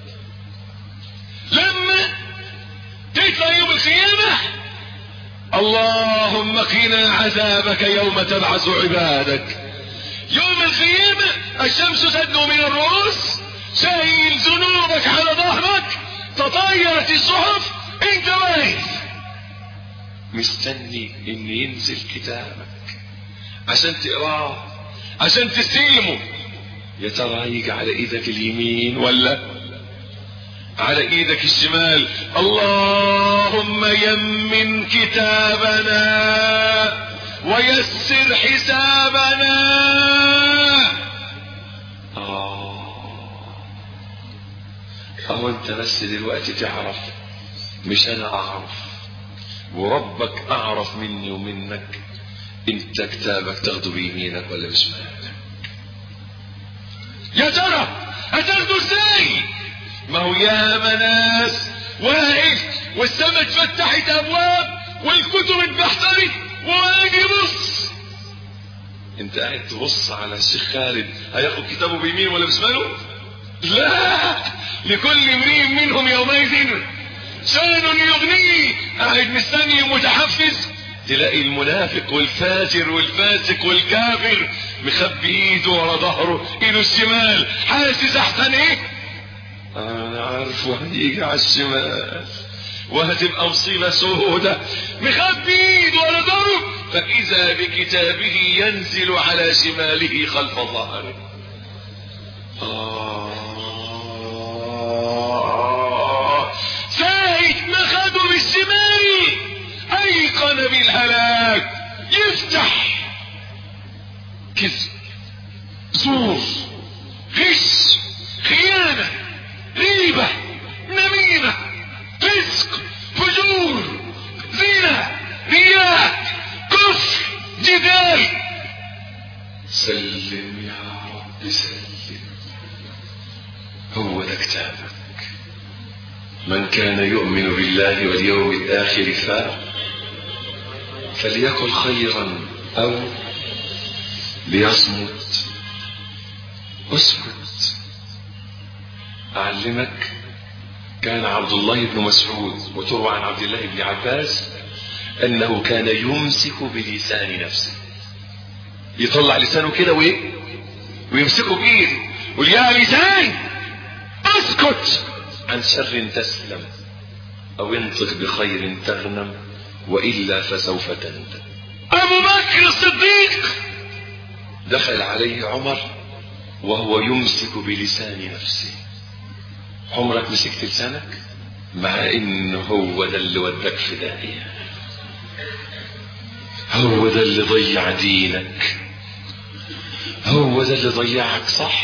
لما تطلع يوم القيامة اللهم قنا عذابك يوم تبعث عبادك يوم القيامة الشمس تدنو من الرؤوس شايل ذنوبك على ظهرك تطايرت الصحف انت واقف مستني ان ينزل كتابك عشان تقراه عشان تستلمه يا ترى هيجي على ايدك اليمين ولا على ايدك الشمال اللهم يمن كتابنا ويسر حسابنا اهو انت بس دلوقتي تعرف مش انا اعرف وربك اعرف مني ومنك انت كتابك تاخده بيمينك ولا بشمالك يا ترى هتاخده ازاي ما هو يا مناس واقف والسما اتفتحت ابواب والكتب اتبحترت واجي بص انت قاعد تبص على الشيخ خالد هياخد كتابه بيمين ولا بشماله لا لكل امرئ منهم يومئذ شان يغنيه قاعد مستني متحفز تلاقي المنافق والفاجر والفاسق والكافر مخبي ايده ورا ظهره ايده الشمال حاسس احسن ايه انا عارفه هيجي على الشمال وهتبقى مصيبة سودة مخبي ايده ورا ظهره فاذا بكتابه ينزل على شماله خلف ظهره آه ساعة ما خدوا بالشمال ايقن بالهلاك يفتح كذب زور غش خيانة غيبة نميمة فسق فجور زنا رياء كفر جدال سلم يا رب سلم هو ده كتابك من كان يؤمن بالله واليوم الآخر فا فليقل خيرا أو ليصمت اسكت أعلمك كان عبد الله بن مسعود وتروى عن عبد الله بن عباس أنه كان يمسك بلسان نفسه يطلع لسانه كده وإيه ويمسكه بإيده يقول يا لسان اسكت عن شر تسلم أو انطق بخير تغنم وإلا فسوف تندم أبو بكر الصديق دخل عليه عمر وهو يمسك بلسان نفسه عمرك مسكت لسانك مع انه هو ده اللي وداك في داهية هو ده اللي ضيع دينك هو ده اللي ضيعك صح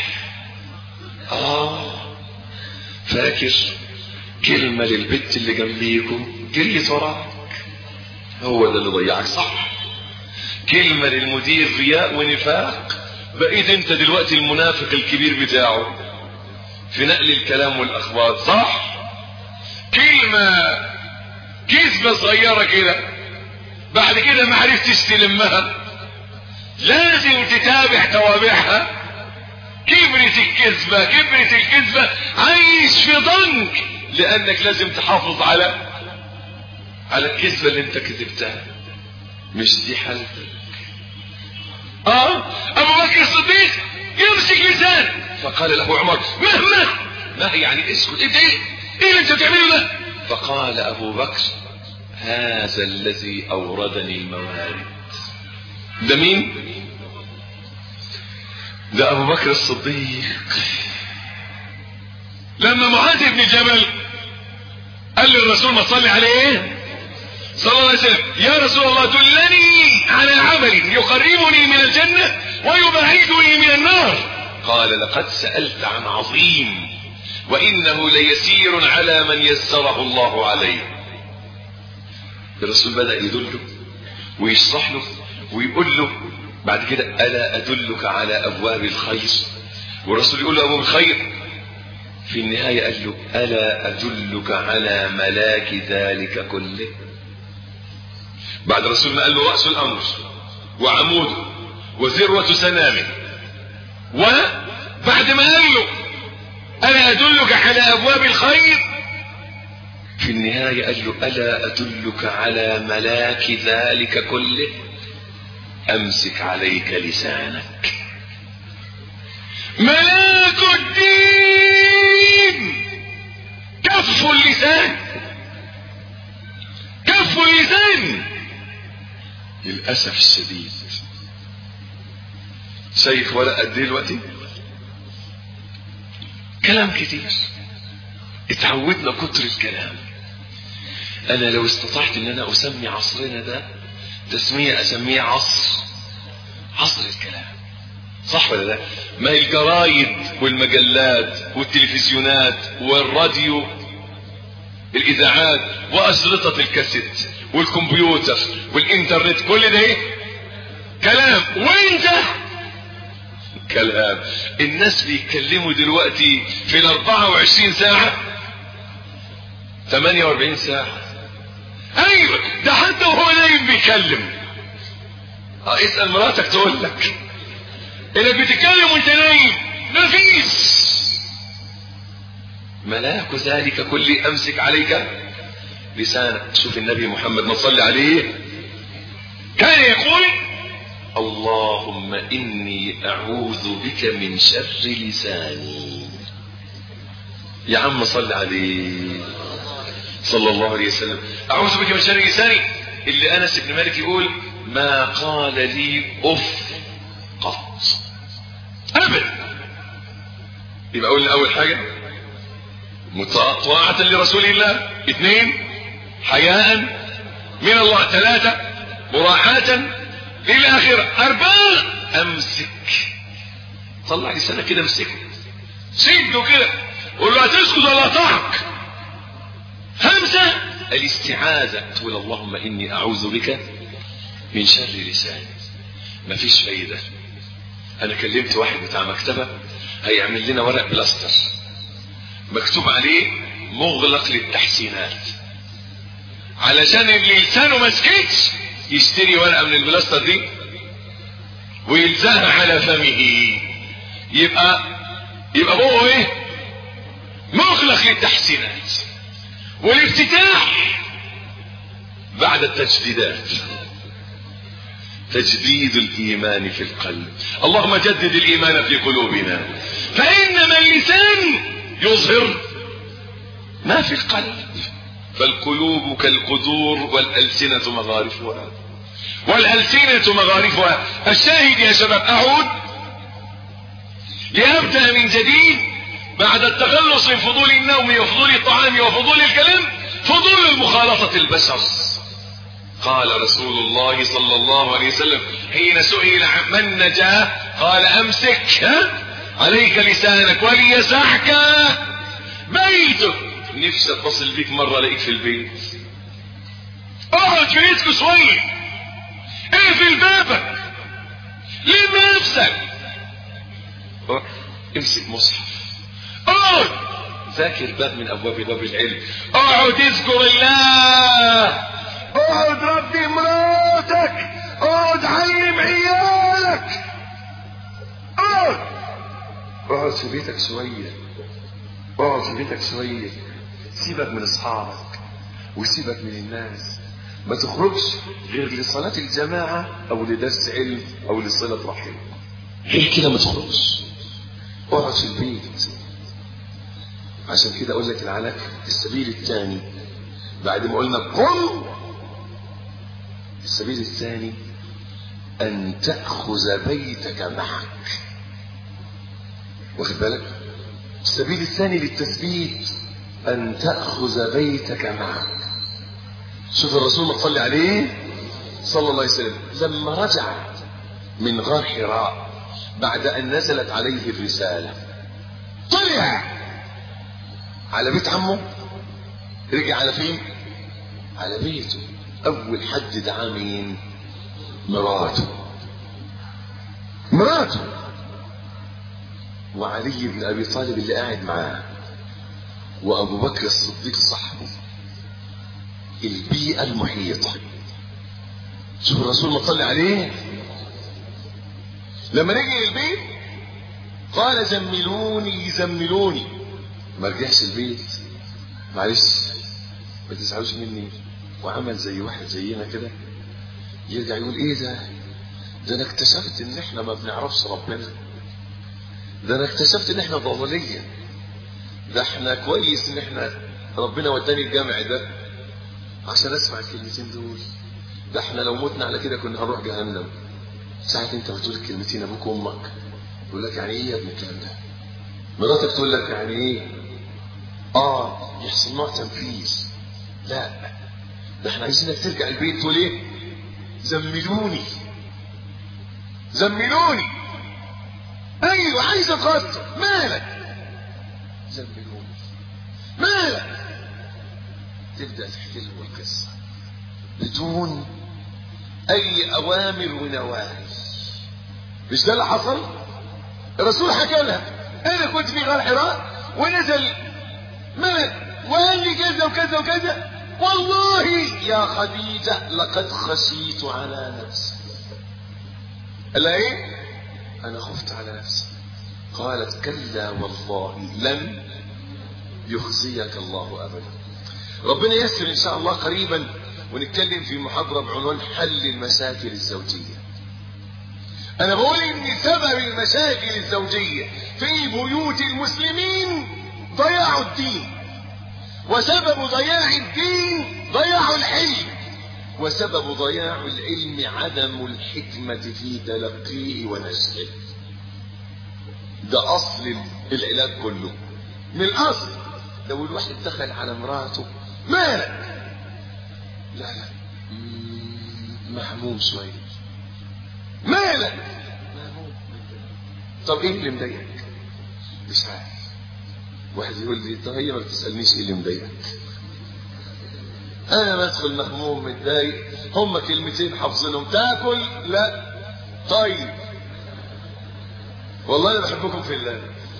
اه فاكر كلمة للبت اللي جنبيكوا جريت وراك هو ده اللي ضيعك صح كلمة للمدير رياء ونفاق بقيت انت دلوقتي المنافق الكبير بتاعه في نقل الكلام والاخبار صح كلمة كذبة صغيرة كده بعد كده ما عرفتش تلمها لازم تتابع توابعها كبرت الكذبة كبرت الكذبة عايش في ضنك لانك لازم تحافظ على على الكذبة اللي انت كذبتها مش دي حالتك اه ابو بكر الصديق يمسك لسان فقال له عمر مهما ما يعني اسكت انت ايه ايه اللي انت بتعمله ده فقال ابو بكر هذا الذي اوردني الموارد ده مين ده ابو بكر الصديق لما معاذ بن جبل قال للرسول ما تصلي عليه صلى الله عليه وسلم يا رسول الله دلني على عمل يقربني من الجنة ويبعدني من النار قال لقد سألت عن عظيم وإنه ليسير على من يسره الله عليه الرسول بدأ يدله ويشرح له ويقول له بعد كده ألا أدلك على أبواب الخير والرسول يقول له أبواب الخير في النهاية قال له ألا أدلك على ملاك ذلك كله بعد الرسول ما قال له رأس الأمر وعموده وذروة سنامه وبعد ما قال له ألا أدلك على أبواب الخير في النهاية قال له ألا أدلك على ملاك ذلك كله أمسك عليك لسانك ملاك الدين كف اللسان كف اللسان للأسف الشديد شايف ورق قد ايه دلوقتي كلام كتير اتعودنا كتر الكلام انا لو استطعت ان انا اسمي عصرنا ده تسمية اسميه عصر عصر الكلام صح ولا لا ما هي الجرايد والمجلات والتلفزيونات والراديو الاذاعات واشرطة الكاسيت والكمبيوتر والانترنت كل ده ايه كلام وانت كلام الناس بيتكلموا دلوقتي في ال 24 ساعة 48 ساعة ايوه ده حتى وهو نايم بيتكلم اه اسأل مراتك تقول لك انك بتتكلم وانت نايم مفيش ملاك ذلك كل امسك عليك لسانك شوف النبي محمد ما صلي عليه كان يقول اللهم إني أعوذ بك من شر لساني يا عم صل عليه صلى الله عليه وسلم أعوذ بك من شر لساني اللي أنس بن مالك يقول ما قال لي أف قط أبدا يبقى قلنا أول حاجة طاعة لرسول الله اثنين حياء من الله ثلاثة مراعاة للآخرة أربعة أمسك طلع لسانك كده امسكه سيبه كده قول له هتسكت ولا طعك خمسة الاستعاذة تقول اللهم إني أعوذ بك من شر لساني مفيش فايدة أنا كلمت واحد بتاع مكتبة هيعمل لنا ورق بلاستر مكتوب عليه مغلق للتحسينات علشان اللي لسانه ما سكتش يشتري ورقه من البلاستر دي ويلزقها على فمه يبقى يبقى بقه ايه مغلق للتحسينات والافتتاح بعد التجديدات تجديد الايمان في القلب اللهم جدد الايمان في قلوبنا فانما اللسان يظهر ما في القلب فالقلوب كالقدور والألسنة مغارفها والألسنة مغارفها الشاهد يا شباب أعود لأبدأ من جديد بعد التخلص من فضول النوم وفضول الطعام وفضول الكلام فضول المخالطة البشر قال رسول الله صلى الله عليه وسلم حين سئل عن من نجاه قال أمسك ها؟ عليك لسانك وليسعك بيتك نفسي اتصل بيك مرة الاقيك في البيت اقعد في بيتك شوية اقفل بابك لم نفسك امسك مصحف اقعد ذاكر باب من ابواب باب العلم اقعد اذكر الله اقعد ربي مراتك اقعد علم عيالك اقعد اقعد في بيتك شوية اقعد في بيتك شوية سيبك من اصحابك وسيبك من الناس ما تخرجش غير لصلاة الجماعة او لدرس علم او لصلة رحم غير كده ما تخرجش اقعد في البيت عشان كده اقول لك العلاج السبيل الثاني بعد ما قلنا قم السبيل الثاني ان تأخذ بيتك معك واخد بالك السبيل الثاني للتثبيت ان تأخذ بيتك معك شوف الرسول ما صلي عليه صلى الله عليه وسلم لما رجع من غار حراء بعد ان نزلت عليه الرسالة طلع على بيت عمه رجع على فين على بيته اول حد دعاه مين مراته مراته وعلي بن ابي طالب اللي قاعد معاه وابو بكر الصديق صاحبه البيئة المحيطة شوف الرسول ما صلي عليه لما رجع البيت قال زملوني زملوني ما رجعش البيت معلش ما تزعلوش مني وعمل زي واحد زينا كده يرجع يقول ايه ده ده انا اكتشفت ان احنا ما بنعرفش ربنا ده انا اكتشفت ان احنا ضلالية ده احنا كويس ان احنا ربنا وداني الجامع ده عشان اسمع الكلمتين دول ده احنا لو متنا على كده كنا هنروح جهنم ساعة انت بتقول الكلمتين ابوك وامك يقول لك يعني ايه يا ابن الكلام ده مراتك تقول لك يعني ايه اه يحصل نوع تنفيذ لا ده احنا عايزينك ترجع البيت تقول ايه زملوني زملوني ايوه عايز اتغطى مالك زملوني مالك تبدا تحكي لهم القصه بدون اي اوامر ونواهي مش ده اللي حصل الرسول حكى لها انا كنت في غار حراء ونزل ملك وقال لي كذا وكذا وكذا والله يا خديجة لقد خشيت على نفسي قال لها ايه انا خفت على نفسي قالت كلا والله لن يخزيك الله ابدا ربنا يسر ان شاء الله قريبا ونتكلم في محاضرة بعنوان حل المشاكل الزوجية انا بقول ان سبب المشاكل الزوجية في بيوت المسلمين ضياع الدين وسبب ضياع الدين ضياع العلم وسبب ضياع العلم عدم الحكمة في تلقيه ونشره ده اصل العلاج كله من الاصل لو الواحد دخل على مراته مالك لا لا مهموم شوية مالك مهموم طب ايه اللي مضايقك مش عارف واحد يقول لي طب هي ما بتسالنيش ايه اللي مضايقك انا بدخل مهموم متضايق هم كلمتين حافظينهم تاكل لا طيب والله انا بحبكم في الله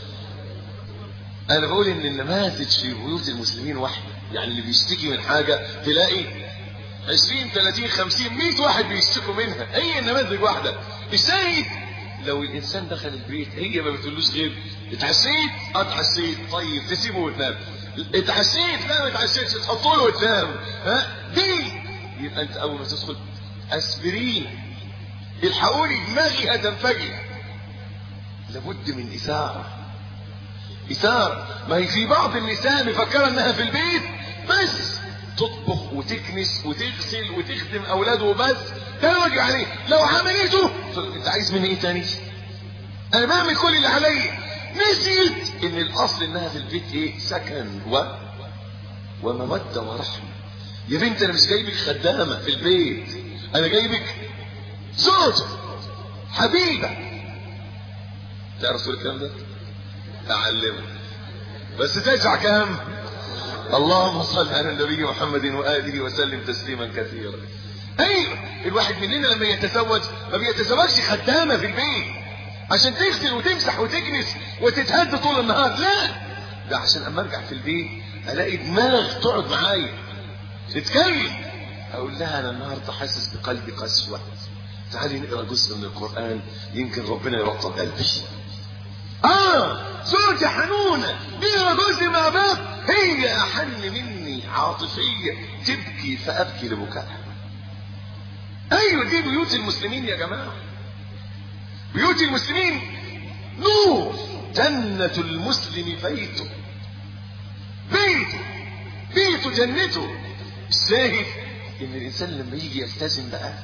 انا بقول ان النماذج في بيوت المسلمين واحده يعني اللي بيشتكي من حاجه تلاقي 20 30 50 100 واحد بيشتكوا منها هي النماذج واحده الشاهد لو الانسان دخل البيت هي ما بتقولوش غير اتعشيت اه اتعشيت طيب تسيبه وتنام اتعشيت لا ما اتعشيتش تحطه له وتنام ها دي يبقى انت اول ما تدخل اسبرين الحقوني دماغي هتنفجر لابد من اثاره اثاره ما هي في بعض النساء مفكره انها في البيت بس تطبخ وتكنس وتغسل وتخدم اولاده وبس ده الواجب عليه لو عملته انت عايز مني ايه تاني انا بعمل كل اللي عليا نسيت ان الاصل انها في البيت ايه سكن و ومودة ورحمة يا بنت انا مش جايبك خدامة في البيت انا جايبك زوجة حبيبة تعرف تقول الكلام ده اعلمك بس تدفع كام اللهم صل على النبي محمد واله وسلم تسليما كثيرا ايوه الواحد مننا لما يتزوج ما بيتزوجش خدامه في البيت عشان تغسل وتمسح وتكنس وتتهد طول النهار لا ده عشان اما ارجع في البيت الاقي دماغ تقعد معايا تتكلم اقول لها انا النهارده حاسس بقلبي قسوه تعالي نقرا جزء من القران يمكن ربنا يرطب قلبي اه زوجة حنونة نقرا جزء مع بعض هي احن مني عاطفية تبكي فابكي لبكائها ايوه دي بيوت المسلمين يا جماعة بيوت المسلمين نور جنة المسلم بيته بيته بيته جنته الشاهد ان الانسان لما يجي يلتزم بقى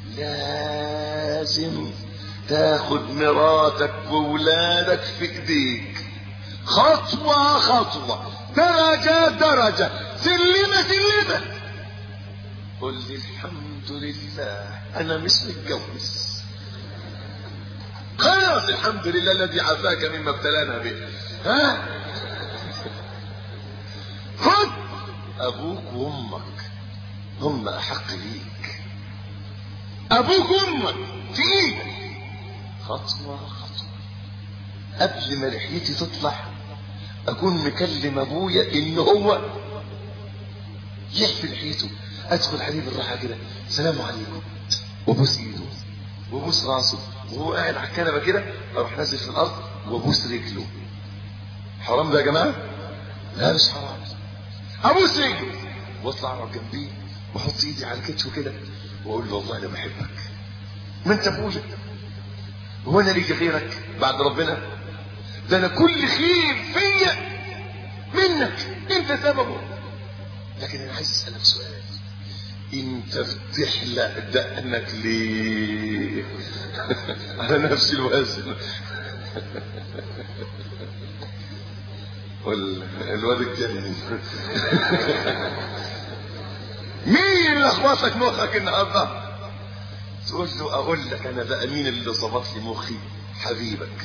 لازم تاخد مراتك وولادك في ايديك خطوة خطوة درجة درجة سلمة سلمة قل لي الحمد لله انا مش متجوز خلاص الحمد لله الذي عافاك مما ابتلانا به ها خد ابوك وامك هم احق ليك ابوك وامك في ايدك خطوة خطوة قبل ما لحيتي تطلع اكون مكلم ابويا ان هو يحفي لحيته ادخل عليه بالراحه كده السلام عليكم وابوس ايده وابوس راسه وهو قاعد على الكنبه كده اروح نازل في الارض وابوس رجله حرام ده يا جماعه لا مش حرام ابوس رجله واطلع اقعد جنبيه واحط ايدي على كتفه كده واقول له والله انا بحبك ما انت ابويا هو انا ليك غيرك بعد ربنا ده انا كل خير فيا منك انت سببه لكن انا عايز اسالك سؤال انت بتحلق دقنك ليه على نفس الوزن الواد الجنن مين اللي لخبطك مخك النهارده تقول له اقول لك انا بقى مين اللي ظبط لي مخي حبيبك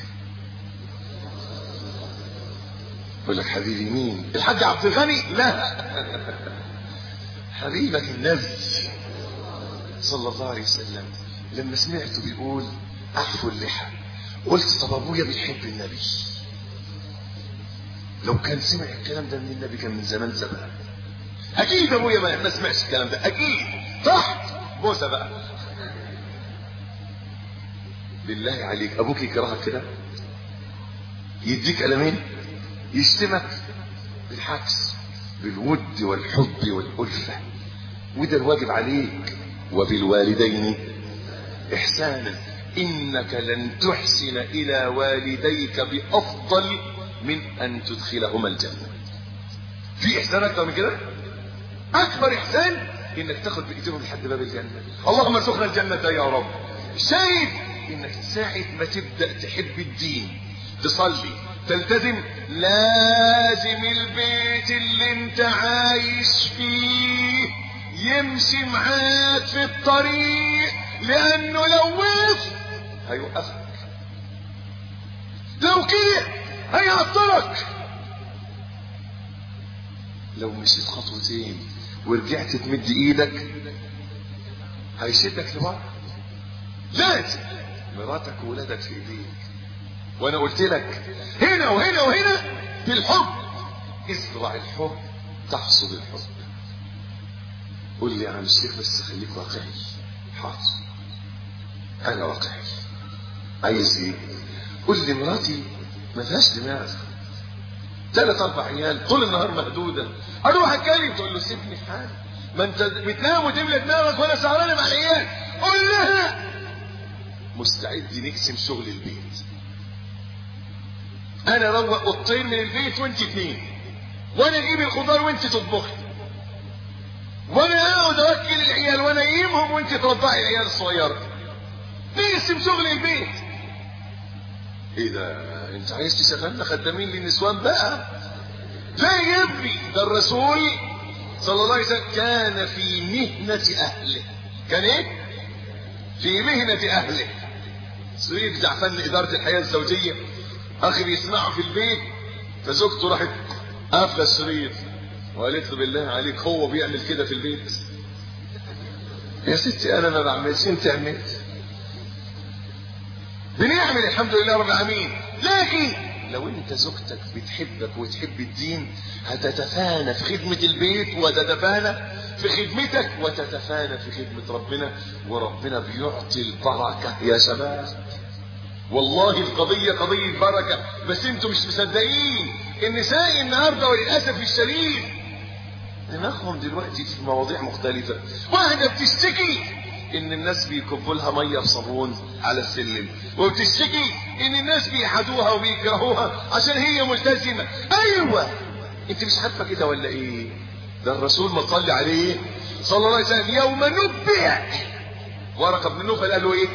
يقول لك حبيبي مين الحاج عبد الغني لا حبيبك النبي صلى الله عليه وسلم لما سمعته بيقول اعفو اللحى قلت طب ابويا بيحب النبي لو كان سمع الكلام ده من النبي كان من زمان زمان اكيد ابويا ما ما سمعش الكلام ده اكيد صح بوسه بقى بالله عليك ابوك يكرهك كده يديك قلمين يشتمك بالعكس بالود والحب والألفة وده الواجب عليك وبالوالدين احسانا انك لن تحسن الى والديك بافضل من ان تدخلهما الجنه في احسان اكتر من كده اكبر احسان انك تاخد بايديهم لحد باب الجنه اللهم ارزقنا الجنه يا رب شايف انك ساعه ما تبدا تحب الدين تصلي تلتزم لازم البيت اللي انت عايش فيه يمشي معاك في الطريق لانه لو وقف هيوقفك لو كده هيعطلك لو مشيت خطوتين ورجعت تمد ايدك هيشدك لبره لازم مراتك وولادك في ايديك وانا قلت لك هنا وهنا وهنا بالحب ازرع الحب تحصد الحب قول لي يا عم الشيخ بس خليك واقعي حاضر انا واقعي عايز ايه قول لي مراتي ما فيهاش دماغ ثلاث اربع عيال طول النهار مهدوده اروح اتكلم تقول له سيبني في حالي ما انت بتنام وتملى دماغك وانا سهرانه مع العيال قول لها مستعد نقسم شغل البيت انا اروق اوضتين من البيت وانت اتنين وانا اجيب الخضار وانت تطبخي وانا اقعد اوكل العيال وانا اقيمهم وانت ترضعي العيال الصغيره نقسم شغل البيت ايه ده انت عايز تشغلنا خدامين للنسوان بقى لا يا ابني ده الرسول صلى الله عليه وسلم كان في مهنة اهله كان ايه في مهنة اهله سرير جعفن ادارة الحياة الزوجية اخي بيسمعه في البيت فزوجته راحت قافلة السرير وقالت له بالله عليك هو بيعمل كده في البيت يا ستي انا ما بعملش انت عملت بنعمل الحمد لله رب العالمين لكن لو انت زوجتك بتحبك وتحب الدين هتتفانى في خدمة البيت وتتفانى في خدمتك وتتفانى في خدمة ربنا وربنا بيعطي البركة يا شباب والله القضية قضية بركة بس انتوا مش مصدقين النساء النهاردة وللأسف الشديد دماغهم دلوقتي في مواضيع مختلفة واحدة بتشتكي ان الناس بيكبوا لها ميه بصابون على السلم وبتشتكي ان الناس بيحدوها وبيكرهوها عشان هي ملتزمه ايوه انت مش عارفه كده ولا ايه ده الرسول ما صلي عليه صلى الله عليه وسلم يوم نبئ ورقه بن نوفل قال له ايه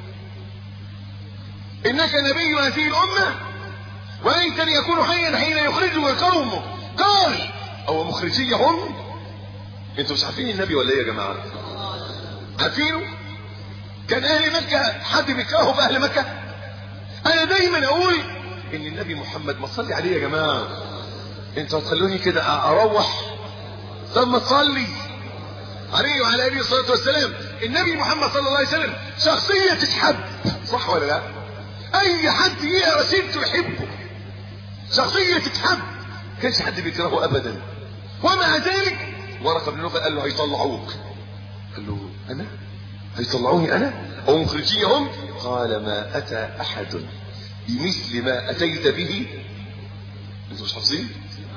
انك نبي هذه الامه وليتني يكون حيا حين يخرجه قومه قال او مخرجيهم انتوا مش عارفين النبي ولا ايه يا جماعه عارفينه كان اهل مكة حد بيكرهه في اهل مكة انا دايما اقول ان النبي محمد ما تصلي عليه يا جماعة انتوا هتخلوني كده اروح ثم تصلي عليه وعلى اله الصلاة والسلام النبي محمد صلى الله عليه وسلم شخصية تتحب صح ولا لا اي حد يقرا سيرته يحبه شخصية تتحب كانش حد بيكرهه ابدا ومع ذلك ورقة بن نوفل قال له هيطلعوك قال له انا هيطلعوني انا او مخرجيهم قال ما اتى احد بمثل ما اتيت به انتوا مش حافظين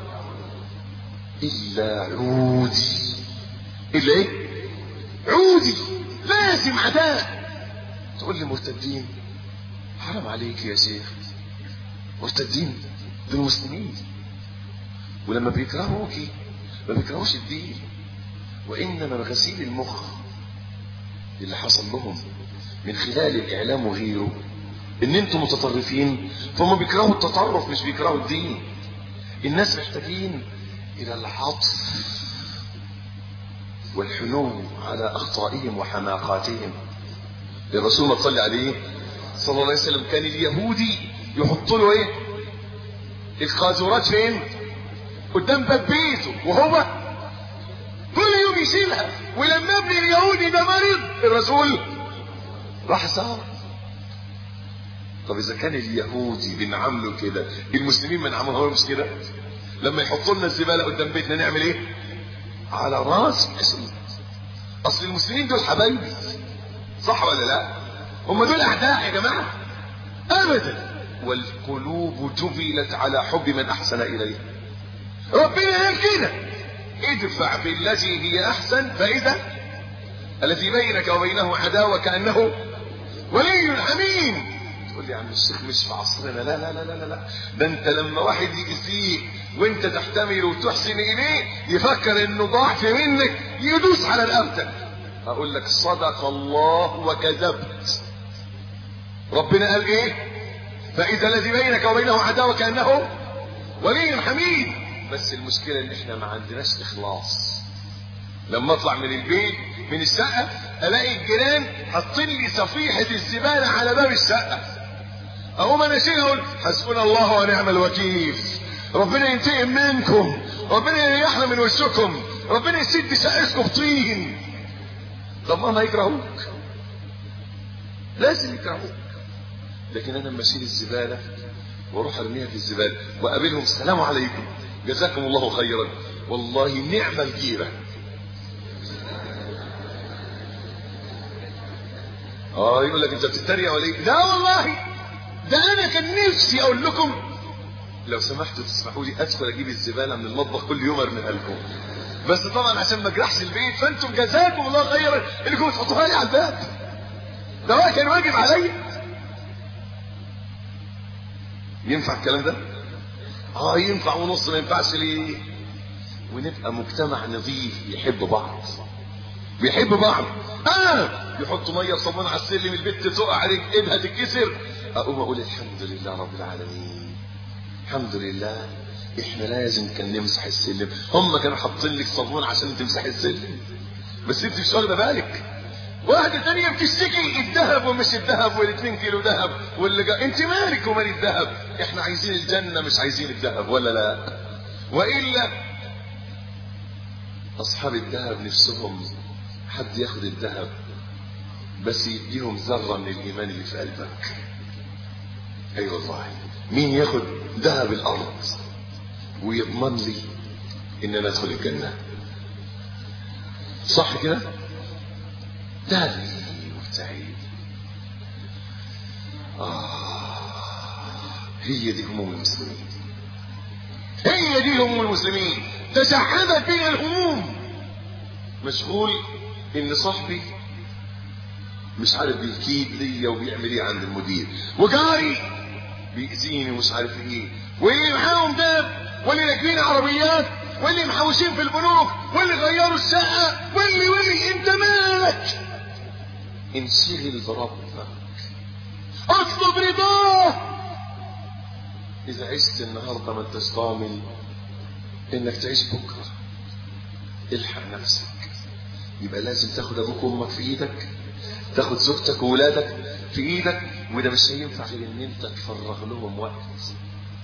الا عودي الا ايه عودي لازم عداء تقول لي مرتدين حرام عليك يا شيخ مرتدين دول مسلمين ولما بيكرهوكي ما بيكرهوش الدين وانما غسيل المخ اللي حصل لهم من خلال الاعلام وغيره ان انتم متطرفين فهم بيكرهوا التطرف مش بيكرهوا الدين الناس محتاجين الى العطف والحنو على اخطائهم وحماقاتهم الرسول ما تصلي عليه صلى الله عليه وسلم كان اليهودي يحط له ايه القاذورات فين قدام باب بيته وهو كل يوم يشيلها ولما ابن اليهودي ده مريض الرسول راح سهر طب اذا كان اليهودي بنعامله كده المسلمين ما نعاملهمش كده لما يحطوا لنا الزباله قدام بيتنا نعمل ايه على راس اصل المسلمين دول حبايبي صح ولا لا هم دول اعداء يا جماعه ابدا والقلوب جبلت على حب من احسن اليها ربنا قال كده ادفع بالتي هي احسن فاذا الذي بينك وبينه عداوه كانه ولي حميم تقول لي يا عم الشيخ مش في عصرنا لا لا لا لا لا ده انت لما واحد يجزيك وانت تحتمل وتحسن اليه يفكر انه ضعف منك يدوس على رقبتك اقول لك صدق الله وكذبت ربنا قال ايه فاذا الذي بينك وبينه عداوه كانه ولي حميد بس المشكله ان احنا ما عندناش اخلاص لما اطلع من البيت من الشقه الاقي الجيران حاطين لي صفيحه الزباله على باب الشقه اقوم انا اشيل اقول حسبنا الله ونعم الوكيل ربنا ينتقم منكم ربنا يريحنا من وشكم ربنا يسد شقتكم طين طب ما هيكرهوك لازم يكرهوك لكن انا لما اشيل الزباله واروح ارميها في الزباله واقابلهم السلام عليكم جزاكم الله خيرا والله نعم الجيره اه يقول لك انت بتتريق ولا ايه لا والله ده انا كان نفسي اقول لكم لو سمحتوا تسمحوا لي ادخل اجيب الزباله من المطبخ كل يوم ارميها لكم بس طبعا عشان ما اجرحش البيت فانتم جزاكم الله خيرا انكم تحطوها لي على الباب ده هو كان واجب عليا ينفع الكلام ده اه ينفع ونص ما ينفعش ليه ونبقى مجتمع نظيف يحب بعض بيحب بعض اه يحطوا ميه وصابون على السلم البت تقع عليك ايدها تتكسر اقوم اقول الحمد لله رب العالمين الحمد لله احنا لازم كان نمسح السلم هم كانوا حاطين لك صابون عشان تمسح السلم بس انت مش واخده بالك واحده ثانيه بتشتكي الذهب ومش الذهب والاثنين كيلو ذهب واللي جا... انت مالك ومال الذهب احنا عايزين الجنه مش عايزين الذهب ولا لا والا اصحاب الذهب نفسهم حد ياخد الذهب بس يديهم ذره من الايمان اللي في قلبك اي أيوة والله مين ياخد ذهب الارض ويضمن لي ان انا ادخل الجنه صح كده داري وتعيد آه هي دي هموم المسلمين هي دي هموم المسلمين تشحذت بنا الهموم مشغول ان صاحبي مش عارف بيكيد ليا وبيعمل ايه عند المدير وجاري بيأذيني ومش عارف ايه واللي معاهم داب واللي راكبين عربيات واللي محوشين في البنوك واللي غيروا الشقه واللي واللي انت مالك انشغل بربك اطلب رضاه اذا عشت النهارده ما انتش ضامن انك تعيش بكره الحق نفسك يبقى لازم تاخد ابوك وامك في ايدك تاخد زوجتك وولادك في ايدك وده مش هينفع غير ان انت تفرغ لهم وقت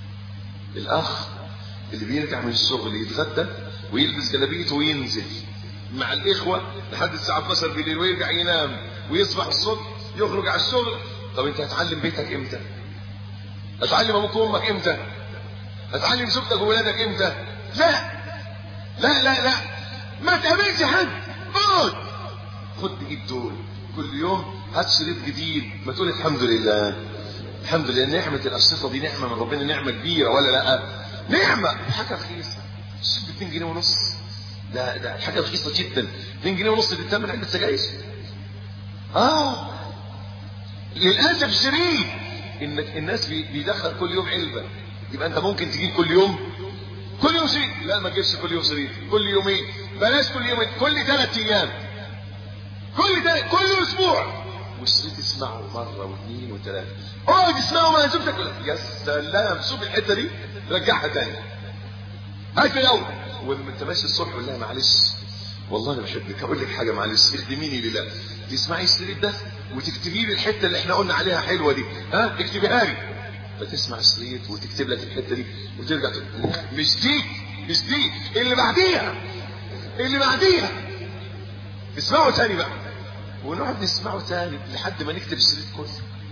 الاخ اللي بيرجع من الشغل يتغدى ويلبس جلابيته وينزل مع الاخوه لحد الساعه 12 بالليل ويرجع ينام ويصبح الصبح يخرج على الشغل طب انت هتعلم بيتك امتى هتعلم ابوك وامك امتى هتعلم زوجتك وولادك امتى لا لا لا لا ما تقابلش حد اقعد خد بايد دول كل يوم هات شريط جديد ما تقول الحمد لله الحمد لله نعمة الأشرطة دي نعمة من ربنا نعمة كبيرة ولا لا نعمة حاجة رخيصة ب 2 جنيه ونص ده ده حاجة رخيصة جدا 2 جنيه ونص دي تمن علبة سجاير اه للأسف الشديد انك الناس بيدخل كل يوم علبة يبقى انت ممكن تجيب كل يوم كل يوم شريط لا ما تجيبش كل يوم شريط كل يومين بلاش كل يومين كل ثلاث ايام كل ده كل اسبوع والشريط اسمعه مره واثنين وثلاثه اقعد اسمعه مع زوجتك يا سلام شوف الحته دي رجعها تاني هات في الاول ولما انت ماشي الصبح قول لها معلش والله انا بحبك اقول لك حاجه معلش اخدميني لله تسمعي الشريط ده وتكتبي لي الحته اللي احنا قلنا عليها حلوه دي ها اكتبيها لي فتسمع الشريط وتكتب لك الحته دي وترجع تقول مش دي مش دي اللي بعديها اللي بعديها اسمعوا تاني بقى ونقعد نسمعه تاني لحد ما نكتب الشريط كله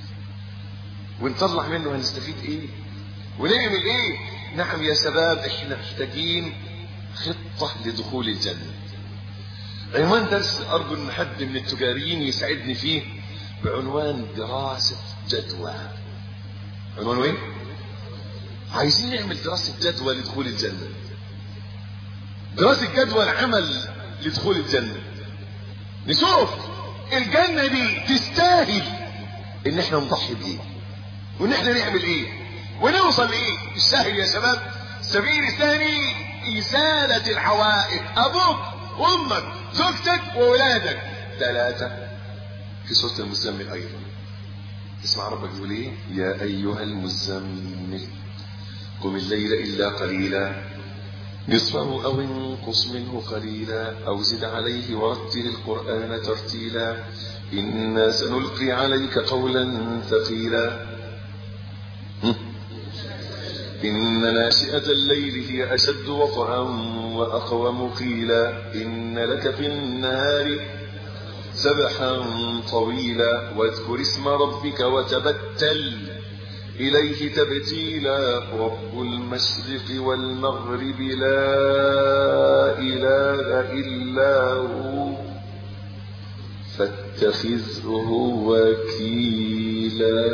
ونطلع منه هنستفيد ايه ونعمل ايه نعم يا شباب احنا محتاجين خطة لدخول الجنة عنوان درس ارجو ان حد من التجاريين يساعدني فيه بعنوان دراسة جدوى عنوانه ايه عايزين نعمل دراسة جدوى لدخول الجنة دراسة جدول عمل لدخول الجنة نشوف الجنة دي تستاهل ان احنا نضحي بايه وان احنا نعمل ايه ونوصل لايه السهل يا شباب السبيل الثاني ازالة العوائق ابوك وامك زوجتك وولادك ثلاثة في سورة المزمل ايضا اسمع ربك يقول ايه يا ايها المزمل قم الليل الا قليلا نصفه او انقص منه قليلا او زد عليه ورتل القرآن ترتيلا إنا سنلقي عليك قولا ثقيلا إن ناشئة الليل هي أشد وطئا وأقوم قيلا إن لك في النهار سبحا طويلا واذكر اسم ربك وتبتل إليه تبتيلا رب المشرق والمغرب لا إله إلا هو فاتخذه وكيلا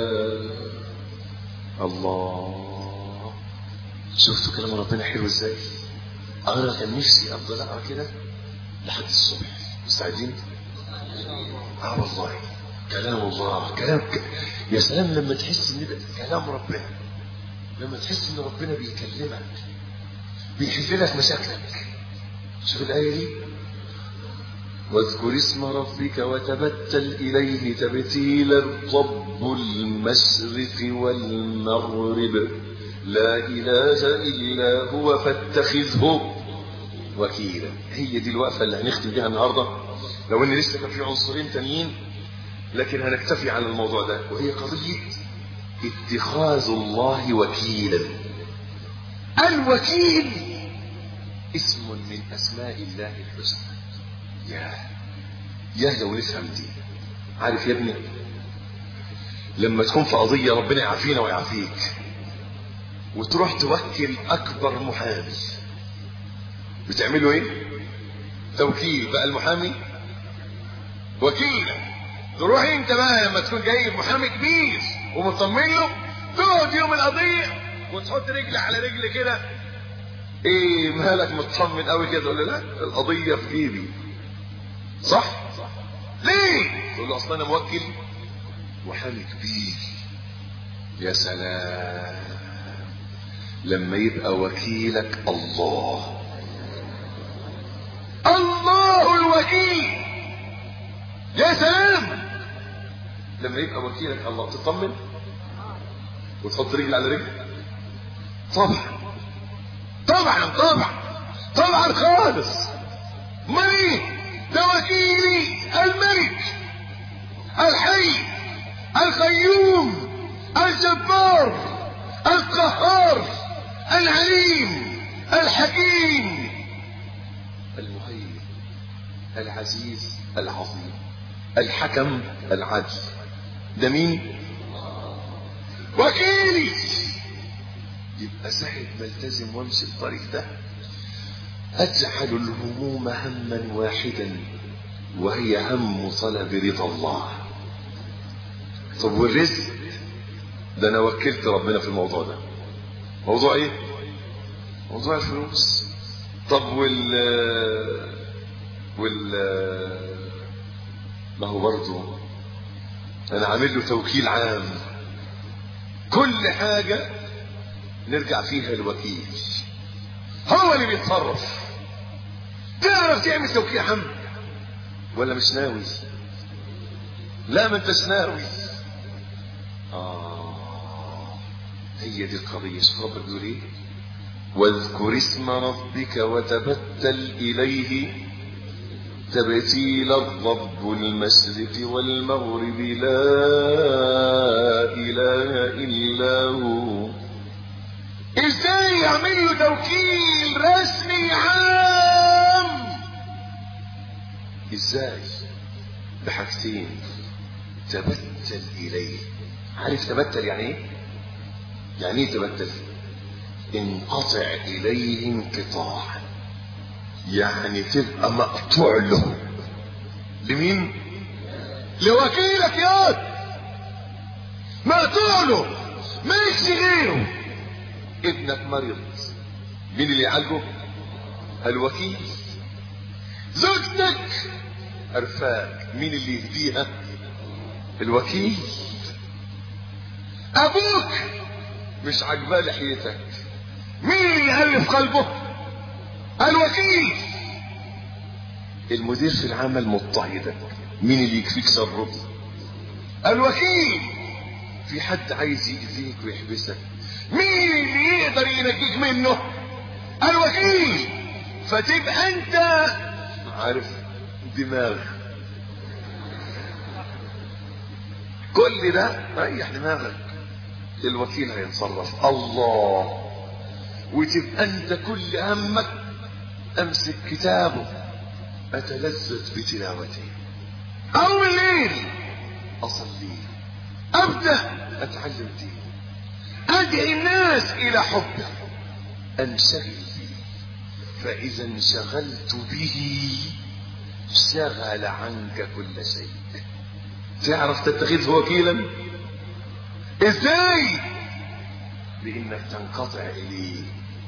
الله شفتوا كلام ربنا حلو ازاي انا كان نفسي افضل اقرا كده لحد الصبح مستعدين اه والله كلام الله كلام ك... يا سلام لما تحس ان ده كلام ربنا لما تحس ان ربنا بيكلمك بيحل لك مشاكلك شوف الايه دي واذكر اسم ربك وتبتل إليه تبتيلا رب المشرق والمغرب لا إله إلا هو فاتخذه وكيلا هي دي الوقفة اللي هنختم بيها النهاردة لو ان لسه كان في عنصرين تانيين لكن هنكتفي على الموضوع ده وهي قضية اتخاذ الله وكيلا الوكيل اسم من أسماء الله الحسنى يا يا لو نفهم دي عارف يا ابني لما تكون في قضية ربنا يعافينا ويعافيك وتروح توكل أكبر محامي بتعملوا ايه توكيل بقى المحامي وكيل تروح انت بقى لما تكون جايب محامي كبير ومطمن له تقعد يوم القضية وتحط رجل على رجل كده ايه مالك مطمن قوي كده تقول له لا القضية في ايدي صح ليه تقول له اصلا انا موكل محامي كبير يا سلام لما يبقى وكيلك الله الله الوكيل يا سلام لما يبقى وكيلك الله تطمن وتحط رجل على رجل طبعا طبعا طبعا طبعا خالص مين ده وكيلي الملك الحي القيوم الجبار القهار العليم الحكيم المهيمن العزيز العظيم الحكم العدل ده مين وكيلي يبقى ساعة ما التزم وامشي الطريق ده اجعل الهموم هما واحدا وهي هم طلب رضا الله طب والرزق ده انا وكلت ربنا في الموضوع ده موضوع ايه موضوع الفلوس طب وال وال ما هو برضه انا عامل له توكيل عام كل حاجة نرجع فيها الوكيل هو اللي بيتصرف تعرف تعمل توكيل عام ولا مش ناوي لا ما انتش ناوي آه هي دي القضية شوف ربك بيقول ايه واذكر اسم ربك وتبتل إليه تبتيل الرب المشرق والمغرب لا إله إلا هو ازاي يعمل له توكيل رسمي عام ازاي بحاجتين تبتل إليه عارف تبتل يعني ايه يعني ايه تبتل انقطع إليه انقطاعا يعني تبقى مقطوع له لمين لوكيلك يا مقطوع له مالكش غيره ابنك مريض مين اللي يعالجه الوكيل زوجتك عرفاك مين اللي يهديها الوكيل ابوك مش عاجباه لحيتك مين اللي يألف قلبه الوكيل المدير في العمل مضطهدك مين اللي يكفيك شره الوكيل في حد عايز يأذيك ويحبسك مين اللي يقدر ينجيك منه الوكيل فتبقى انت عارف دماغ كل ده ريح دماغك الوكيل هيتصرف الله وتبقى انت كل همك امسك كتابه اتلذذ بتلاوته اول الليل اصلي ابدا اتعلم دين ادعي الناس الى حبه انشغل به فاذا انشغلت به شغل عنك كل شيء تعرف تتخذه وكيلا ازاي بانك تنقطع اليه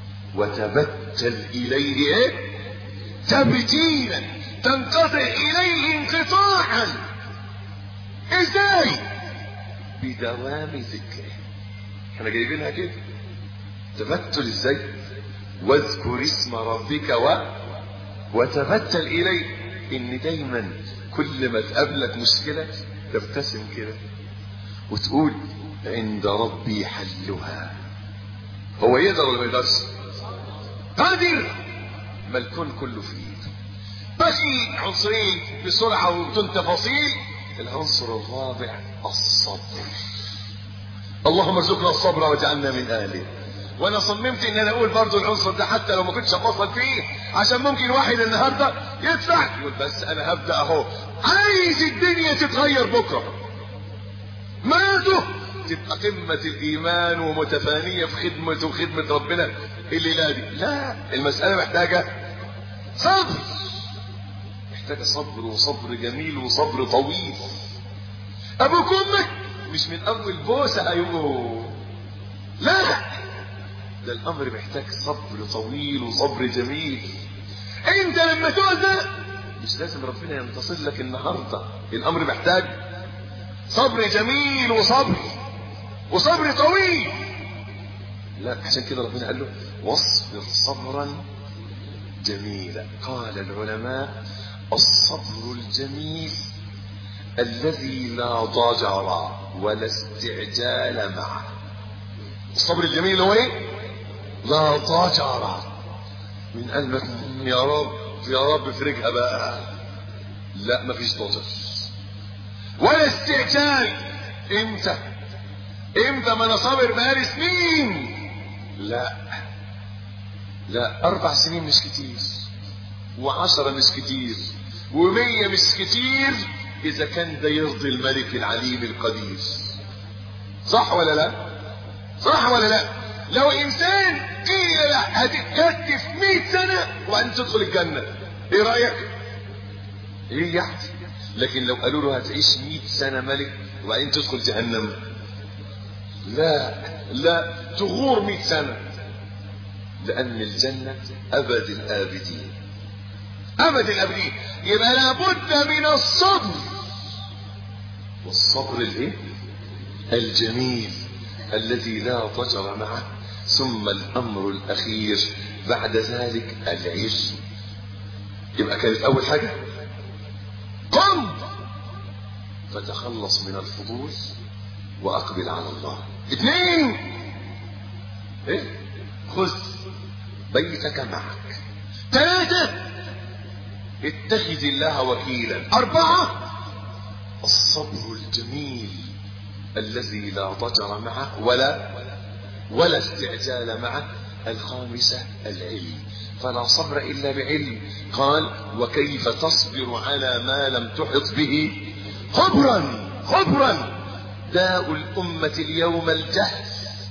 وتبتل اليه ايه تبتيلا تنقطع اليه انقطاعا ازاي بدوام ذكره احنا جايبينها كده تبتل ازاي واذكر اسم ربك و وتبتل اليه ان دايما كل ما تقابلك مشكله تبتسم كده وتقول عند ربي حلها هو يقدر ولا ما يقدرش قادر ما الكون كله في ايده باقي عنصرين بسرعه وبدون تفاصيل العنصر الرابع الصبر اللهم ارزقنا الصبر واجعلنا من اهله وانا صممت ان انا اقول برضو العنصر ده حتى لو ما كنتش افصل فيه عشان ممكن واحد النهارده يدفع يقول بس انا هبدا اهو عايز الدنيا تتغير بكره مراته تبقى قمة الإيمان ومتفانية في خدمة وخدمة ربنا الليلة دي لا المسألة محتاجة صبر محتاجة صبر وصبر جميل وصبر طويل أبوك وأمك مش من أول بوسة هيبقوا لا ده الأمر محتاج صبر طويل وصبر جميل أنت لما تؤذى مش لازم ربنا ينتصر لك النهارده الأمر محتاج صبر جميل وصبر وصبر طويل لا عشان كده ربنا قال له واصبر صبرا جميلا قال العلماء الصبر الجميل الذي لا ضجر ولا استعجال معه الصبر الجميل هو ايه لا ضجر من قلبك يا رب يا رب افرجها بقى لا مفيش ضجر ولا استعجال امتى امتى ما انا صابر بقالي سنين لا لا اربع سنين مش كتير وعشرة مش كتير ومية مش كتير اذا كان ده يرضي الملك العليم القدير صح ولا لا صح ولا لا لو انسان قيل له هتتكتف مئة سنة وبعدين تدخل الجنة ايه رأيك ايه يعني لكن لو قالوا له هتعيش 100 سنة ملك وبعدين تدخل جهنم لا لا تغور 100 سنة لأن الجنة أبد الآبدين أبد الآبدين يبقى لابد من الصبر والصبر الايه الجميل الذي لا ضجر معه ثم الأمر الأخير بعد ذلك العلم يبقى كانت أول حاجة قم فتخلص من الفضول واقبل على الله اثنين ايه خذ بيتك معك ثلاثة اتخذ الله وكيلا أربعة الصبر الجميل الذي لا ضجر معه ولا ولا استعجال معه الخامسة العلم فلا صبر إلا بعلم قال وكيف تصبر على ما لم تحط به خبرا خبرا داء الأمة اليوم الجهل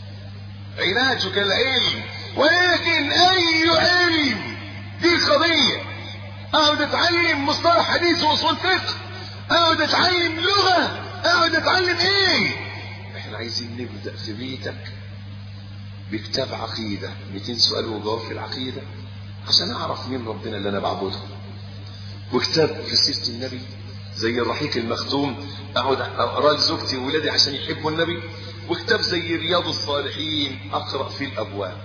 علاجك العلم ولكن أي علم دي قضية أقعد أتعلم مصطلح حديث وأصول فقه أقعد أتعلم لغة أقعد أتعلم إيه إحنا عايزين نبدأ في بيتك بكتاب عقيدة 200 سؤال وجواب في العقيدة عشان اعرف مين ربنا اللي انا بعبده وكتاب في سيره النبي زي الرحيق المختوم اقعد اقرا لزوجتي وولادي عشان يحبوا النبي وكتاب زي رياض الصالحين اقرا فيه الابواب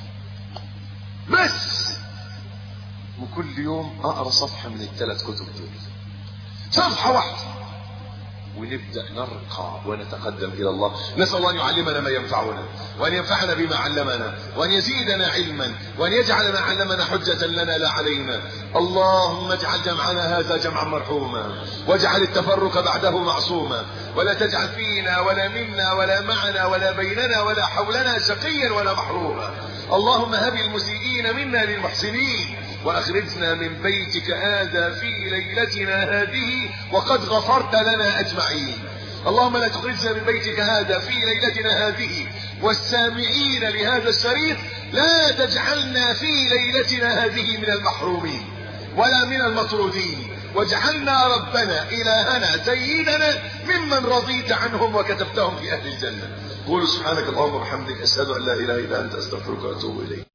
بس وكل يوم اقرا صفحه من الثلاث كتب دول صفحه واحده ونبدا نرقى ونتقدم الى الله نسال الله ان يعلمنا ما ينفعنا وان ينفعنا بما علمنا وان يزيدنا علما وان يجعل ما علمنا حجه لنا لا علينا اللهم اجعل جمعنا هذا جمعا مرحوما واجعل التفرق بعده معصوما ولا تجعل فينا ولا منا ولا معنا ولا بيننا ولا حولنا شقيا ولا محروما اللهم هب المسيئين منا للمحسنين واخرجنا من بيتك هذا في ليلتنا هذه وقد غفرت لنا اجمعين اللهم لا تخرجنا من بيتك هذا في ليلتنا هذه والسامعين لهذا الشريط لا تجعلنا في ليلتنا هذه من المحرومين ولا من المطرودين واجعلنا ربنا الهنا سيدنا ممن رضيت عنهم وكتبتهم في اهل الجنه قولوا سبحانك اللهم وبحمدك اشهد ان لا اله الا انت استغفرك واتوب اليك